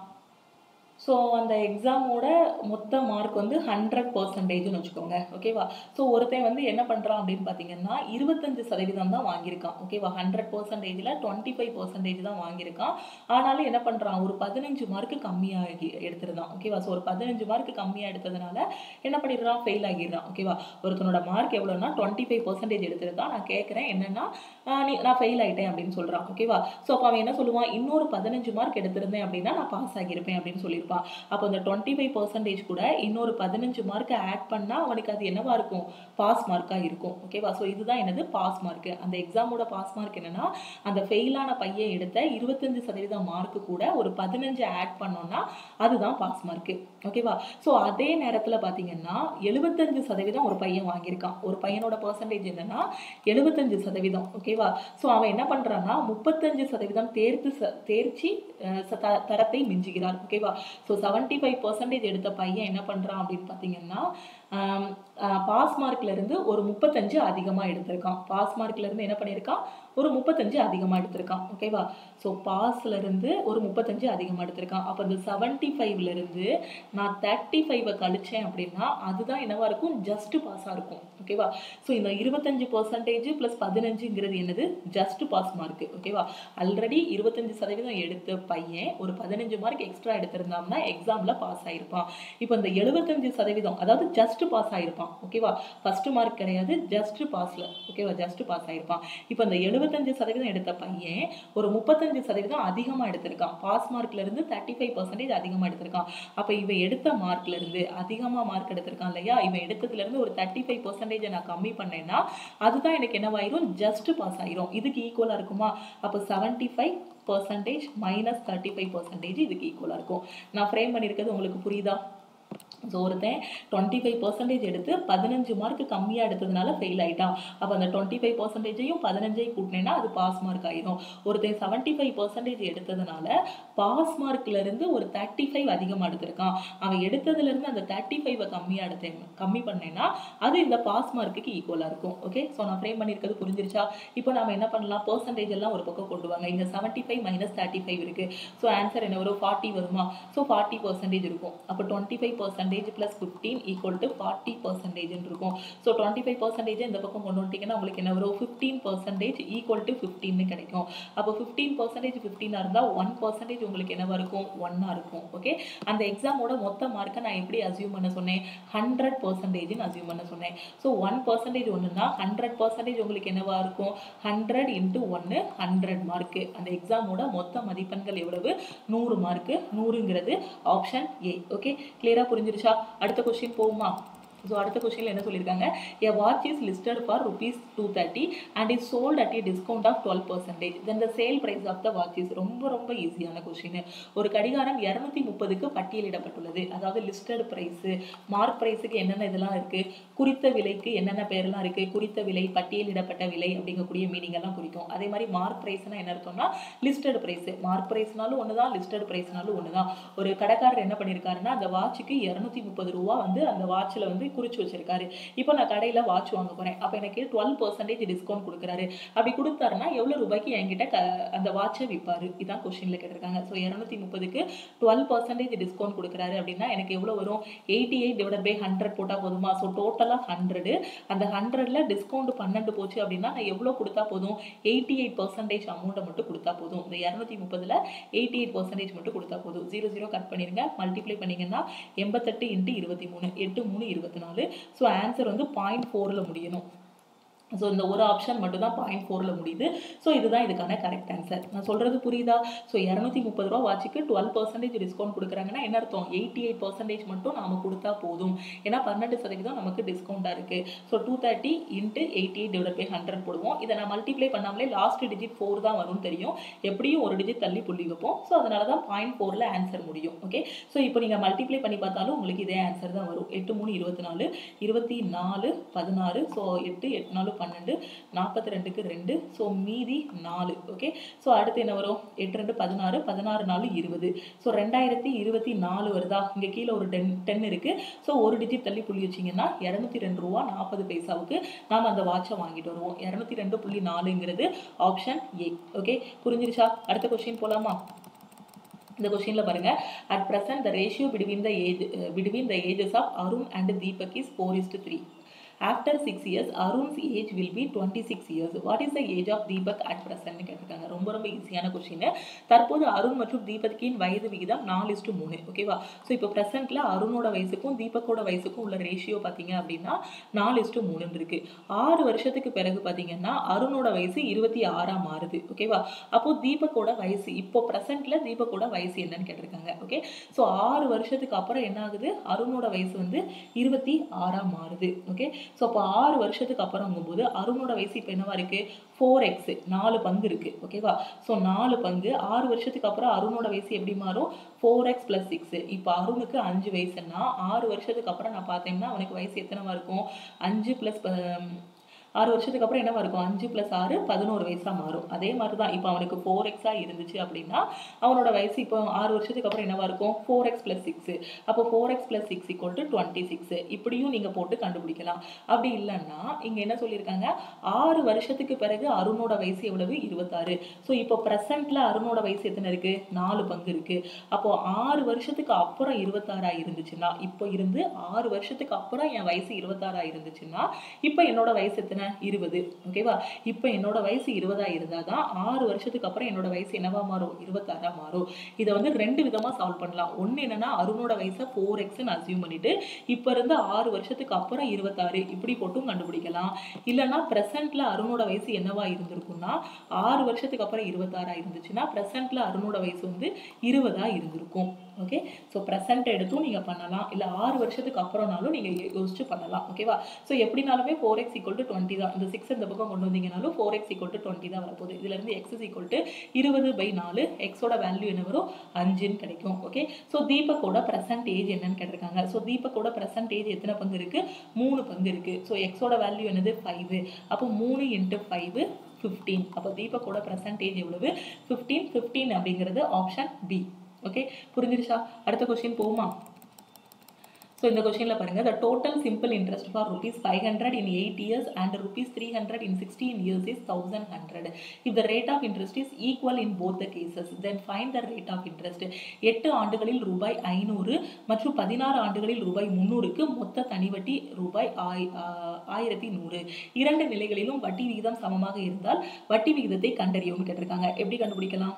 ஸோ அந்த எக்ஸாமோட மொத்த மார்க் வந்து ஹண்ட்ரட் பர்சன்டேஜ்னு வச்சுக்கோங்க ஓகேவா ஸோ ஒருத்தன் வந்து என்ன பண்ணுறான் அப்படின்னு பார்த்தீங்கன்னா இருபத்தஞ்சு சதவீதம் தான் வாங்கியிருக்கான் ஓகேவா ஹண்ட்ரட் பர்சன்டேஜில் டுவெண்ட்டி ஃபைவ் பர்சன்டேஜ் தான் வாங்கியிருக்கான் ஆனாலும் என்ன பண்ணுறான் ஒரு பதினஞ்சு மார்க்கு கம்மியாகி எடுத்துருந்தான் ஓகேவா ஸோ ஒரு பதினஞ்சு மார்க் கம்மியாக எடுத்ததுனால என்ன பண்ணிடுறான் ஃபெயில் ஆகிடுறான் ஓகேவா ஒருத்தனோட மார்க் எவ்வளோன்னா டுவெண்ட்டி ஃபைவ் பர்சன்டேஜ் எடுத்திருந்தான் நான் கேட்குறேன் என்னன்னா ஆஹ் நீ நான் ஃபெயில் ஆயிட்டேன் அப்படின்னு சொல்கிறான் ஓகேவா ஸோ அப்போ அவன் என்ன சொல்லுவான் இன்னொரு பதினஞ்சு மார்க் எடுத்திருந்தேன் அப்படின்னா நான் பாஸ் ஆகியிருப்பேன் அப்படின்னு சொல்லியிருப்பான் அப்போ அந்த டுவெண்ட்டி ஃபைவ் பர்சன்டேஜ் கூட இன்னொரு பதினஞ்சு மார்க்கை ஆட் பண்ணால் அவனுக்கு அது என்னவா இருக்கும் பாஸ் மார்க்காக இருக்கும் ஓகேவா ஸோ இதுதான் என்னது பாஸ் மார்க் அந்த எக்ஸாமோட பாஸ் மார்க் என்னன்னா அந்த ஃபெயிலான பையன் எடுத்த இருபத்தஞ்சு சதவீதம் மார்க்கு கூட ஒரு பதினஞ்சு ஆட் பண்ணோம்னா அதுதான் பாஸ் மார்க்கு ஓகேவா ஸோ அதே நேரத்தில் பார்த்தீங்கன்னா எழுபத்தஞ்சு சதவீதம் ஒரு பையன் வாங்கியிருக்கான் ஒரு பையனோட பர்சன்டேஜ் என்னன்னா எழுபத்தஞ்சு சதவீதம் ஓகேவா ஸோ அவன் என்ன பண்ணுறான்னா முப்பத்தஞ்சு சதவீதம் தேர்த்து ச- தேர்ச்சி அஹ், ச- த- தரத்தை மிஞ்சுகிறார் ஓகேவா ஸோ செவன்ட்டி ஃபைவ் பர்சன்டேஜ் எடுத்த பையன் என்ன பண்ணுறான் அப்படின்னு பார்த்தீங்கன்னா பாஸ் மார்க்ல இருந்து ஒரு முப்பத்தஞ்சு அதிகமாக எடுத்திருக்கான் பாஸ் மார்க்ல இருந்து என்ன பண்ணியிருக்கான் ஒரு முப்பத்தஞ்சு அதிகமாக எடுத்திருக்கான் ஓகேவா ஸோ பாஸ்ல இருந்து ஒரு முப்பத்தஞ்சு அதிகமாக எடுத்திருக்கான் அப்போ இந்த செவன்ட்டி ஃபைவ்ல இருந்து நான் தேர்ட்டி ஃபைவை கழிச்சேன் அப்படின்னா அதுதான் என்னவா இருக்கும் ஜஸ்ட் பாஸாக இருக்கும் ஓகேவா ஸோ இந்த இருபத்தஞ்சு பர்சன்டேஜ் ப்ளஸ் பதினஞ்சுங்கிறது என்னது ஜஸ்ட் பாஸ் மார்க் ஓகேவா ஆல்ரெடி இருபத்தஞ்சு சதவீதம் எடுத்த பையன் ஒரு பதினஞ்சு மார்க் எக்ஸ்ட்ரா எடுத்திருந்தான்னா எக்ஸாமில் பாஸ் ஆயிருப்பான் இப்போ இந்த எழுபத்தஞ்சு சதவீதம் அதாவது ஜஸ்ட் பாஸ் ஆயிருப்பான் ஓகேவா ஃபர்ஸ்ட் மார்க் கிடையாது ஜஸ்ட் பாஸ்ல ஓகேவா ஜஸ்ட் பாஸ் ஆயிருப்பான் இப்போ இந்த எழுபத்தஞ்சு சதவீதம் எடுத்த பையன் ஒரு முப்பத்தஞ்சு சதவீதம் அதிகமாக எடுத்திருக்கான் பாஸ் மார்க்ல இருந்து தேர்ட்டி ஃபைவ் பர்சன்டேஜ் அதிகமாக எடுத்திருக்கான் அப்போ இவன் எடுத்த மார்க்ல இருந்து அதிகமாக மார்க் எடுத்திருக்கான் இல்லையா இவன் எடுத்ததுல இருந்து ஒரு தேர்ட்டி ஃபைவ் பர்சன்டேஜை நான் கம்மி பண்ணேன்னா அதுதான் எனக்கு என்னவாயிரும் ஜஸ்ட் பாஸ் ஆயிரும் இதுக்கு ஈக்குவலாக இருக்குமா அப்போ seventy five percentage minus thirty five percentage இதுக்கு ஈக்குவலாக இருக்கும் நான் ஃப்ரேம் பண்ணியிருக்கிறது உங்களுக்கு புரியுதா ஸோ ஒருத்தன் டுவெண்ட்டி ஃபைவ் பர்சன்டேஜ் எடுத்து பதினஞ்சு மார்க் கம்மியாக எடுத்ததுனால ஃபெயில் ஆயிட்டான் அப்போ அந்த டுவெண்ட்டி ஃபைவ் பர்சன்டேஜையும் பதினஞ்சையும் கூட்டினேன்னா அது பாஸ் மார்க் ஆயிரும் ஒருத்தன் செவன்ட்டி ஃபைவ் பர்சன்டேஜ் எடுத்ததுனால பாஸ் மார்க்லேருந்து ஒரு தேர்ட்டி ஃபைவ் அதிகமாக எடுத்திருக்கான் அவன் எடுத்ததுலேருந்து அந்த தேர்ட்டி ஃபைவை கம்மியாக எடுத்தேன் கம்மி பண்ணேன்னா அது இந்த பாஸ் மார்க்குக்கு ஈக்குவலாக இருக்கும் ஓகே ஸோ நான் ஃப்ரேம் பண்ணியிருக்கிறது புரிஞ்சிருச்சா இப்போ நம்ம என்ன பண்ணலாம் பர்சன்டேஜ் எல்லாம் ஒரு பக்கம் கொண்டு வாங்க இங்கே seventy five minus thirty five இருக்குது ஸோ ஆன்சர் என்ன வரும் ஃபார்ட்டி வருமா ஸோ ஃபார்ட்டி பர்சன்டேஜ் இருக்கும் அப்போ twenty five percentage plus fifteen equal to forty பர்சன்டேஜ்னு இருக்கும் ஸோ டுவெண்ட்டி ஃபைவ் பர்சன்டேஜ் இந்த பக்கம் கொண்டு வந்துட்டீங்கன்னா உங்களுக்கு என்ன வரும் ஃபிஃப்டீன் பர்சன்டேஜ் ஈக்குவல் டு ஃபிஃப்டின்னு கிடைக்கும் அப்போ ஃபிஃப்டீன் பர்சன்டேஜ் ஃபிஃப்டீனாக இருந்தால் ஒன் பர்சன்டேஜ் உங்களுக்கு என்னவா இருக்கும் ஒன்னாக இருக்கும் ஓகே அந்த எக்ஸாமோட மொத்த மார்க்கை நான் எப்படி அசியூம் பண்ண சொன்னேன் ஹண்ட்ரட் பர்சன்டேஜ்னு அசியூம் பண்ண சொன்னேன் ஸோ ஒன் பர்சன்டேஜ் ஒன்றுனா ஹண்ட்ரட் பர்சன்டேஜ் உங்களுக்கு என்னவா இருக்கும் ஹண்ட்ரட் இன்ட்டு ஒன்று ஹண்ட்ரட் மார்க்கு அந்த எக்ஸாமோட மொத்த மதிப்பெண்கள் எவ்வளவு நூறு மார்க்கு நூறுங்கிறது ஆப்ஷன் ஏ ஓகே கிளியராக புரிஞ்சிருச்சா அடுத்த கொஸ்டின் போகுமா ஸோ அடுத்த கொஸ்டினில் என்ன சொல்லியிருக்காங்க a watch is listed for rupees two thirty and is sold at a discount of twelve percentage then the sale price of the watch is ரொம்ப ரொம்ப ஈஸியான கொஸ்டின் ஒரு கடிகாரம் இரநூத்தி முப்பதுக்கு பட்டியலிடப்பட்டுள்ளது அதாவது லிஸ்டட் ப்ரைஸு மார்க் ப்ரைஸுக்கு என்னென்ன இதெல்லாம் இருக்குது குறித்த விலைக்கு என்னென்ன பேர்லாம் இருக்குது குறித்த விலை பட்டியலிடப்பட்ட விலை அப்படிங்கக்கூடிய மீனிங் எல்லாம் குறிக்கும் அதே மாதிரி மார்க் ப்ரைஸ்னா என்ன அர்த்தம்னா லிஸ்டட் ப்ரைஸ் மார்க் ப்ரைஸ்னாலும் ஒன்று தான் லிஸ்டட் ப்ரைஸ்னாலும் ஒன்று தான் ஒரு கடைக்காரர் என்ன பண்ணியிருக்காருன்னா அந்த வாட்சுக்கு இரநூத்தி முப்பது ரூபா வந்து அந்த வாட்சில் வந்து குறிச்சு வச்சிருக்காரு இப்போ நான் கடையில் வாட்ச் வாங்க போகிறேன் அப்போ எனக்கு டுவெல் பர்சன்டேஜ் டிஸ்கவுண்ட் கொடுக்குறாரு அப்படி கொடுத்தாருன்னா எவ்வளோ ரூபாய்க்கு என்கிட்ட க அந்த வாட்சை விற்பாரு இதான் கொஸ்டினில் கேட்டிருக்காங்க ஸோ இரநூத்தி முப்பதுக்கு டுவெல் பர்சன்டேஜ் டிஸ்கவுண்ட் கொடுக்குறாரு அப்படின்னா எனக்கு எவ்வளோ வரும் eighty eight divide by hundred போட்டால் போதுமா ஸோ டோட்டலாக ஹண்ட்ரடு அந்த ஹண்ட்ரட்ல டிஸ்கவுண்ட் பன்னெண்டு போச்சு அப்படின்னா நான் எவ்வளோ கொடுத்தா போதும் எயிட்டி எயிட் பர்சன்டேஜ் அமௌண்ட்டை மட்டும் கொடுத்தா போதும் இந்த இரநூத்தி முப்பதில் எயிட்டி எயிட் பர்சன்டேஜ் மட்டும் கொடுத்தா போதும் ஜீரோ ஜீரோ கட் பண்ணிருங்க மல்டிப்ளை பண்ணீங்கன்னா எண்பத்தெட்டு இன்ட்டு இருபத்தி மூணு எட்டு மூணு இருபத்தி நாலு ஸோ ஆன்சர் வந்து பாயிண்ட் ஃபோரில் முடியணும் ஸோ இந்த ஒரு ஆப்ஷன் மட்டும் தான் பாயிண்ட் ஃபோரில் முடியுது ஸோ இதுதான் இதுக்கான கரெக்ட் ஆன்சர் நான் சொல்கிறது புரியுதா ஸோ இரநூத்தி முப்பது ரூபா வாட்சுக்கு டுவெல் பர்சன்டேஜ் டிஸ்கவுண்ட் கொடுக்குறாங்கன்னா என்ன அர்த்தம் எயிட்டி எயிட் பர்சன்டேஜ் மட்டும் நாம கொடுத்தா போதும் ஏன்னா பன்னெண்டு சதவீதம் நமக்கு டிஸ்கவுண்ட்டாக இருக்குது so two thirty into eighty eight divide by hundred போடுவோம் இதை நான் மல்டிப்ளை பண்ணாமலே லாஸ்ட் டிஜிட் ஃபோர் தான் வரும்னு தெரியும் எப்படியும் ஒரு டிஜிட் தள்ளி புள்ளி வைப்போம் ஸோ அதனால தான் பாயிண்ட் ஃபோரில் ஆன்சர் முடியும் ஓகே ஸோ இப்போ நீங்கள் மல்டிப்ளை பண்ணி பார்த்தாலும் உங்களுக்கு இதே ஆன்சர் தான் வரும் எட்டு மூணு இருபத்தி நாலு இருபத்தி நாலு பதினாறு ஸோ எட்டு எட்டு நாலு பன்னெண்டு நாற்பத்தி ரெண்டுக்கு ரெண்டு ஸோ மீதி நாலு ஓகே ஸோ அடுத்து என்ன வரும் எட்டு ரெண்டு பதினாறு பதினாறு நாலு இருபது ஸோ ரெண்டாயிரத்தி இருபத்தி நாலு வருதா இங்கே கீழே ஒரு டென் டென் இருக்குது ஸோ ஒரு டிஜிட் தள்ளி புள்ளி வச்சிங்கன்னா இரநூத்தி ரெண்டு ரூபா நாற்பது பைசாவுக்கு நாம் அந்த வாட்சை வாங்கிட்டு வருவோம் இரநூத்தி ரெண்டு புள்ளி நாலுங்கிறது ஆப்ஷன் ஏ ஓகே புரிஞ்சிருச்சா அடுத்த கொஸ்டின் போகலாமா இந்த கொஸ்டினில் பாருங்க at present the ratio between the age between the ages of Arun and Deepak is four is three after six years Arun's age will be twenty six years what is the age of Deepak at ப்ரெசன்ட்னு கேட்டிருக்காங்க ரொம்ப ரொம்ப ஈஸியான question தற்போது அருண் மற்றும் தீபக்கின் வயது விகிதம் நாலு இஸ்டு மூணு ஓகேவா ஸோ இப்போ ப்ரெசென்ட்டில் அருணோட வயசுக்கும் தீபக்கோட வயசுக்கும் உள்ள ரேஷியோ பார்த்தீங்க அப்படின்னா நாலு இஸ்டு மூணுன்னு இருக்கு ஆறு வருஷத்துக்கு பிறகு பார்த்தீங்கன்னா அருணோட வயசு இருபத்தி ஆறாம் மாறுது ஓகேவா அப்போ தீபக்கோட வயசு இப்போ ப்ரெசென்ட்ல தீபக்கோட வயசு என்னன்னு கேட்டிருக்காங்க ஓகே ஸோ ஆறு வருஷத்துக்கு அப்புறம் என்ன ஆகுது அருணோட வயசு வந்து இருபத்தி ஆறாம் மாறுது ஓகே ஸோ அப்போ ஆறு வருஷத்துக்கு அப்புறங்கும்போது அருணோட வயசு இப்போ என்னவா இருக்கு ஃபோர் எக்ஸ் நாலு பங்கு இருக்கு ஓகேவா ஸோ நாலு பங்கு ஆறு வருஷத்துக்கு அப்புறம் அருணோட வயசு எப்படி மாறும் ஃபோர் எக்ஸ் ப்ளஸ் சிக்ஸ் இப்போ அருணுக்கு அஞ்சு வயசுன்னா ஆறு வருஷத்துக்கு அப்புறம் நான் பார்த்தேன்னா அவனுக்கு வயசு எத்தனைவா இருக்கும் அஞ்சு ப்ளஸ் ஆறு வருஷத்துக்கு அப்புறம் என்னவா இருக்கும் அஞ்சு ப்ளஸ் ஆறு பதினோரு வயசாக மாறும் அதே மாதிரி தான் இப்போ அவனுக்கு ஃபோர் எக்ஸாக இருந்துச்சு அப்படின்னா அவனோட வயசு இப்போ ஆறு வருஷத்துக்கு அப்புறம் என்னவா இருக்கும் ஃபோர் எக்ஸ் ப்ளஸ் சிக்ஸ் அப்போ four x plus six equal to twenty six இப்படியும் நீங்கள் போட்டு கண்டுபிடிக்கலாம் அப்படி இல்லைன்னா இங்கே என்ன சொல்லியிருக்காங்க ஆறு வருஷத்துக்கு பிறகு அருணோட வயசு எவ்வளவு இருபத்தாறு ஸோ இப்போ ப்ரெசென்ட்ல அருணோட வயசு எத்தனை இருக்கு நாலு பங்கு இருக்கு அப்போ ஆறு வருஷத்துக்கு அப்புறம் இருபத்தாறா இருந்துச்சுன்னா இப்போ இருந்து ஆறு வருஷத்துக்கு அப்புறம் என் வயசு இருபத்தாறா இருந்துச்சுன்னா இப்போ என்னோட வயசு எத்தனை இருபது ஓகேவா இப்போ என்னோட வயசு இருபதா இருந்தால் தான் ஆறு வருஷத்துக்கு அப்புறம் என்னோட வயசு என்னவா மாறும் இருபத்தாறா மாறும் இதை வந்து ரெண்டு விதமா சால்வ் பண்ணலாம் ஒன்று என்னன்னா அருணோட வயசை ஃபோர் எக்ஸ்ன்னு அசியூம் பண்ணிட்டு இப்போ இருந்து ஆறு வருஷத்துக்கு அப்புறம் இருபத்தாறு இப்படி போட்டும் கண்டுபிடிக்கலாம் இல்லைன்னா ப்ரெசென்ட்ல அருணோட வயசு என்னவா இருந்திருக்கும்னா ஆறு வருஷத்துக்கு அப்புறம் இருபத்தாறா இருந்துச்சுன்னா ப்ரெசென்ட்ல அருணோட வயசு வந்து இருபதா இருந்திருக்கும் ஓகே ஸோ ப்ரெசென்ட் எடுத்தும் நீங்கள் பண்ணலாம் இல்லை ஆறு வருஷத்துக்கு அப்புறம்னாலும் நீங்கள் யோசிச்சு பண்ணலாம் ஓகேவா ஸோ எப்படினாலுமே four x equal to twenty twenty தான் இந்த சிக்ஸ் இந்த பக்கம் கொண்டு வந்தீங்கனாலும் four x equal to twenty தான் வரப்போகுது இதுலேருந்து எக்ஸ் இஸ் ஈக்குவல் டு இருபது பை நாலு எக்ஸோட வேல்யூ என்ன வரும் அஞ்சுன்னு கிடைக்கும் ஓகே ஸோ தீபக்கோட ப்ரெசன்ட் ஏஜ் என்னன்னு கேட்டிருக்காங்க ஸோ தீபக்கோட ப்ரெசன்ட் ஏஜ் எத்தனை பங்கு இருக்குது மூணு பங்கு இருக்குது ஸோ எக்ஸோட வேல்யூ என்னது ஃபைவ் அப்போ மூணு இன்ட்டு ஃபைவ் ஃபிஃப்டீன் அப்போ தீபக்கோட ப்ரெசன்டேஜ் எவ்வளவு ஃபிஃப்டீன் ஃபிஃப்டீன் அப்படிங்கிறது ஆப்ஷன் பி ஓகே புரிஞ்சிருச்சா அடுத்த கொஸ்டின் போகுமா ஸோ இந்த கொஸ்டினில் பாருங்கள் the total simple interest for rupees five hundred in eight years and rupees three hundred in sixteen years is thousand hundred if the rate of interest is equal in both the cases then find the rate of interest எட்டு ஆண்டுகளில் ரூபாய் ஐநூறு மற்றும் பதினாறு ஆண்டுகளில் ரூபாய் முந்நூறுக்கு மொத்த தனி வட்டி ரூபாய் ஆய் ஆயிரத்தி நூறு இரண்டு நிலைகளிலும் வட்டி விகிதம் சமமாக இருந்தால் வட்டி விகிதத்தை கண்டறியவும் கேட்டிருக்காங்க எப்படி கண்டுபிடிக்கலாம்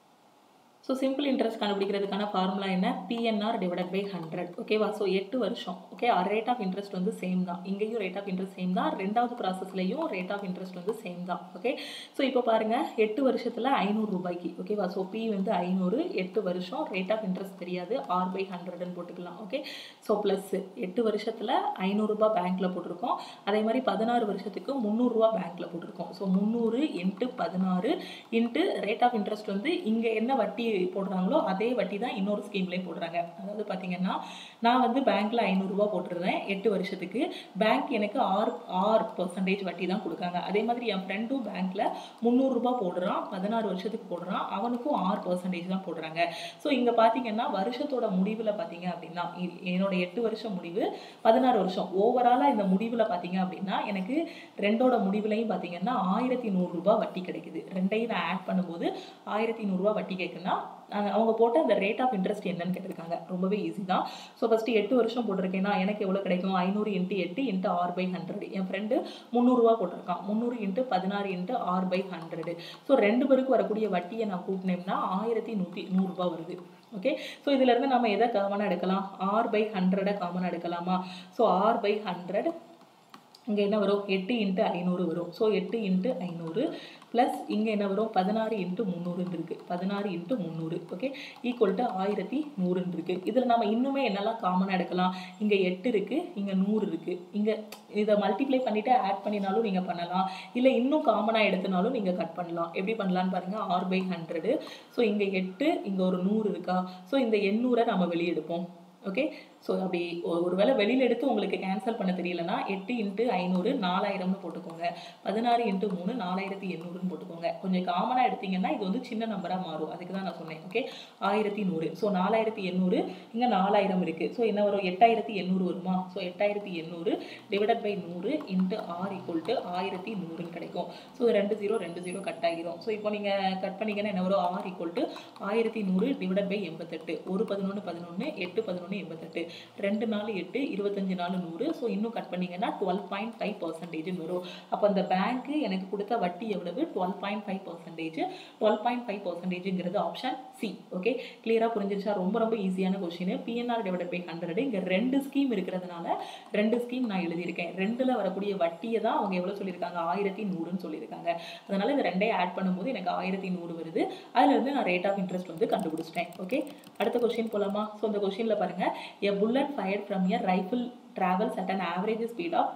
ஸோ சிம்பிள் இன்ட்ரெஸ்ட் கண்டுபிடிக்கிறதுக்கான ஃபார்முலா என்ன பிஎன்ஆர் டிவைடட் பை ஹண்ட்ரட் ஓகேவா ஸோ எட்டு வருஷம் ஓகே ரேட் ஆஃப் இன்ட்ரெஸ்ட் வந்து சேம் தான் இங்கேயும் ரேட் ஆஃப் இன்ட்ரெஸ்ட் சேம் தான் ரெண்டாவது ப்ராசஸ்லையும் ரேட் ஆஃப் இன்ட்ரெஸ்ட் வந்து சேம் தான் ஓகே ஸோ இப்போ பாருங்கள் எட்டு வருஷத்தில் ஐநூறு ரூபாய்க்கு ஓகேவா ஸோ பி வந்து ஐநூறு எட்டு வருஷம் ரேட் ஆஃப் இன்ட்ரெஸ்ட் தெரியாது ஆர் பை ஹண்ட்ரட்னு போட்டுக்கலாம் ஓகே ஸோ ப்ளஸ் எட்டு வருஷத்தில் ஐநூறுரூபா பேங்க்கில் போட்டிருக்கோம் அதே மாதிரி பதினாறு வருஷத்துக்கு முந்நூறுரூவா பேங்க்கில் போட்டிருக்கோம் ஸோ முந்நூறு இன்ட்டு பதினாறு இன்ட்டு ரேட் ஆஃப் இன்ட்ரெஸ்ட் வந்து இங்கே என்ன வட்டி போடுறாங்களோ அதே வட்டி தான் இன்னொரு ஸ்கீம்லேயும் போடுறாங்க அதாவது பார்த்தீங்கன்னா நான் வந்து பேங்க்கில் ஐநூறுரூவா போட்டுருந்தேன் எட்டு வருஷத்துக்கு பேங்க் எனக்கு ஆறு ஆறு பர்சன்டேஜ் வட்டி தான் கொடுக்காங்க அதே மாதிரி என் ஃப்ரெண்டும் பேங்க்கில் முந்நூறுரூபா போடுறான் பதினாறு வருஷத்துக்கு போடுறான் அவனுக்கும் ஆறு பர்சன்டேஜ் தான் போடுறாங்க ஸோ இங்கே பார்த்தீங்கன்னா வருஷத்தோட முடிவில் பார்த்தீங்க அப்படின்னா இ- என்னோட எட்டு வருஷம் முடிவு பதினாறு வருஷம் ஓவராலாக இந்த முடிவில் பார்த்தீங்க அப்படின்னா எனக்கு ரெண்டோட முடிவுலையும் பார்த்தீங்கன்னா ஆயிரத்தி நூறுரூபா வட்டி கிடைக்குது ரெண்டையும் நான் ஆட் பண்ணும்போது ஆயிரத்தி நூறுரூவா வட்டி கேட்குன்னா நாங்கள் அவங்க போட்ட அந்த ரேட் ஆஃப் இன்ட்ரெஸ்ட் என்னன்னு கேட்டிருக்காங்க ரொம்பவே ஈஸி தான் ஸோ ஃபஸ்ட்டு எட்டு வருஷம் போட்டிருக்கேன்னா எனக்கு எவ்வளோ கிடைக்கும் ஐநூறு இன்ட்டு எட்டு இன்ட்டு ஆர் பை ஹண்ட்ரட் என் ஃப்ரெண்டு முந்நூறுரூவா போட்டிருக்கான் முந்நூறு இன்ட்டு பதினாறு into R by hundred so ரெண்டு பேருக்கு வரக்கூடிய வட்டியை நான் கூட்டினேன்னா ஆயிரத்தி நூற்றி நூறுரூபா வருது ஓகே ஸோ இதிலேருந்து நம்ம எதை காமனாக எடுக்கலாம் ஆர் பை ஹண்ட்ரடை காமனாக எடுக்கலாமா ஸோ ஆர் பை ஹண்ட்ரட் இங்கே என்ன வரும் எட்டு இன்ட்டு ஐநூறு வரும் ஸோ எட்டு இன்ட்டு ஐநூறு ப்ளஸ் இங்கே என்ன வரும் பதினாறு இன்ட்டு முந்நூறுன்னு இருக்குது பதினாறு இன்ட்டு முந்நூறு ஓகே ஈக்குவல் டு ஆயிரத்தி நூறுன்னு இருக்குது இதில் நம்ம இன்னுமே என்னெல்லாம் காமனாக எடுக்கலாம் இங்கே எட்டு இருக்குது இங்கே நூறு இருக்குது இங்கே இதை மல்டிப்ளை பண்ணிவிட்டு ஆட் பண்ணினாலும் நீங்கள் பண்ணலாம் இல்லை இன்னும் காமனாக எடுத்தனாலும் நீங்கள் கட் பண்ணலாம் எப்படி பண்ணலான்னு பாருங்கள் ஆர் பை ஹண்ட்ரடு ஸோ இங்கே எட்டு இங்கே ஒரு நூறு இருக்கா ஸோ இந்த எண்ணூறை நம்ம வெளியே எடுப்போம் ஓகே ஸோ அப்படி ஒ- ஒருவேளை வெளியில் எடுத்து உங்களுக்கு கேன்சல் பண்ண தெரியலனா எட்டு இன்ட்டு ஐநூறு நாலாயிரம்னு போட்டுக்கோங்க பதினாறு இன்ட்டு மூணு நாலாயிரத்தி எண்ணூறுன்னு போட்டுக்கோங்க கொஞ்சம் காமனாக எடுத்தீங்கன்னா இது வந்து சின்ன நம்பராக மாறும் அதுக்கு தான் நான் சொன்னேன் ஓகே ஆயிரத்தி நூறு ஸோ நாலாயிரத்தி எண்ணூறு இங்கே நாலாயிரம் இருக்குது ஸோ என்ன வரும் எட்டாயிரத்தி எண்ணூறு வருமா ஸோ எட்டாயிரத்தி எண்ணூறு டிவைடட் பை நூறு இன்ட்டு ஆர் ஈக்குவல் டு ஆயிரத்தி நூறுன்னு கிடைக்கும் ஸோ ரெண்டு ஜீரோ ரெண்டு ஜீரோ கட் ஆகிரும் ஸோ இப்போ நீங்கள் கட் பண்ணீங்கன்னா என்ன வரும் ஆர் ஈக்குவல் டு ஆயிரத்தி நூறு டிவைடட் பை எண்பத்தெட்டு ஒரு பதினொன்று பதினொன்று எட்டு பதினொன்று எண்பத்தெட்டு ரெண்டு நாலு எட்டு இருபத்தஞ்சு நாலு நூறு ஸோ இன்னும் கட் பண்ணீங்கன்னா டுவெல் பாயிண்ட் ஃபைவ் பர்சன்டேஜ்னு வரும் அப்போ அந்த பேங்க்கு எனக்கு கொடுத்த வட்டி எவ்வளவு twelve point five percentage twelve point five பர்சன்டேஜ்ங்கிறது ஆப்ஷன் சி ஓகே கிளியராக புரிஞ்சிருச்சா ரொம்ப ரொம்ப ஈஸியான question PNR divided by hundred இங்கே ரெண்டு ஸ்கீம் இருக்கிறதுனால ரெண்டு ஸ்கீம் நான் எழுதியிருக்கேன் ரெண்டில் வரக்கூடிய வட்டியை தான் அவங்க எவ்வளோ சொல்லியிருக்காங்க ஆயிரத்தி நூறுன்னு சொல்லியிருக்காங்க அதனால இந்த ரெண்டையும் ஆட் பண்ணும்போது எனக்கு ஆயிரத்தி நூறு வருது அதுல இருந்து நான் ரேட் ஆஃப் இன்ட்ரெஸ்ட் வந்து கண்டுபிடிச்சிட்டேன் ஓகே அடுத்த கொஸ்டின் போலாமா ஸோ இந்த கொஸ்டினில் பாருங்க a bullet fired from a rifle travels at an average speed of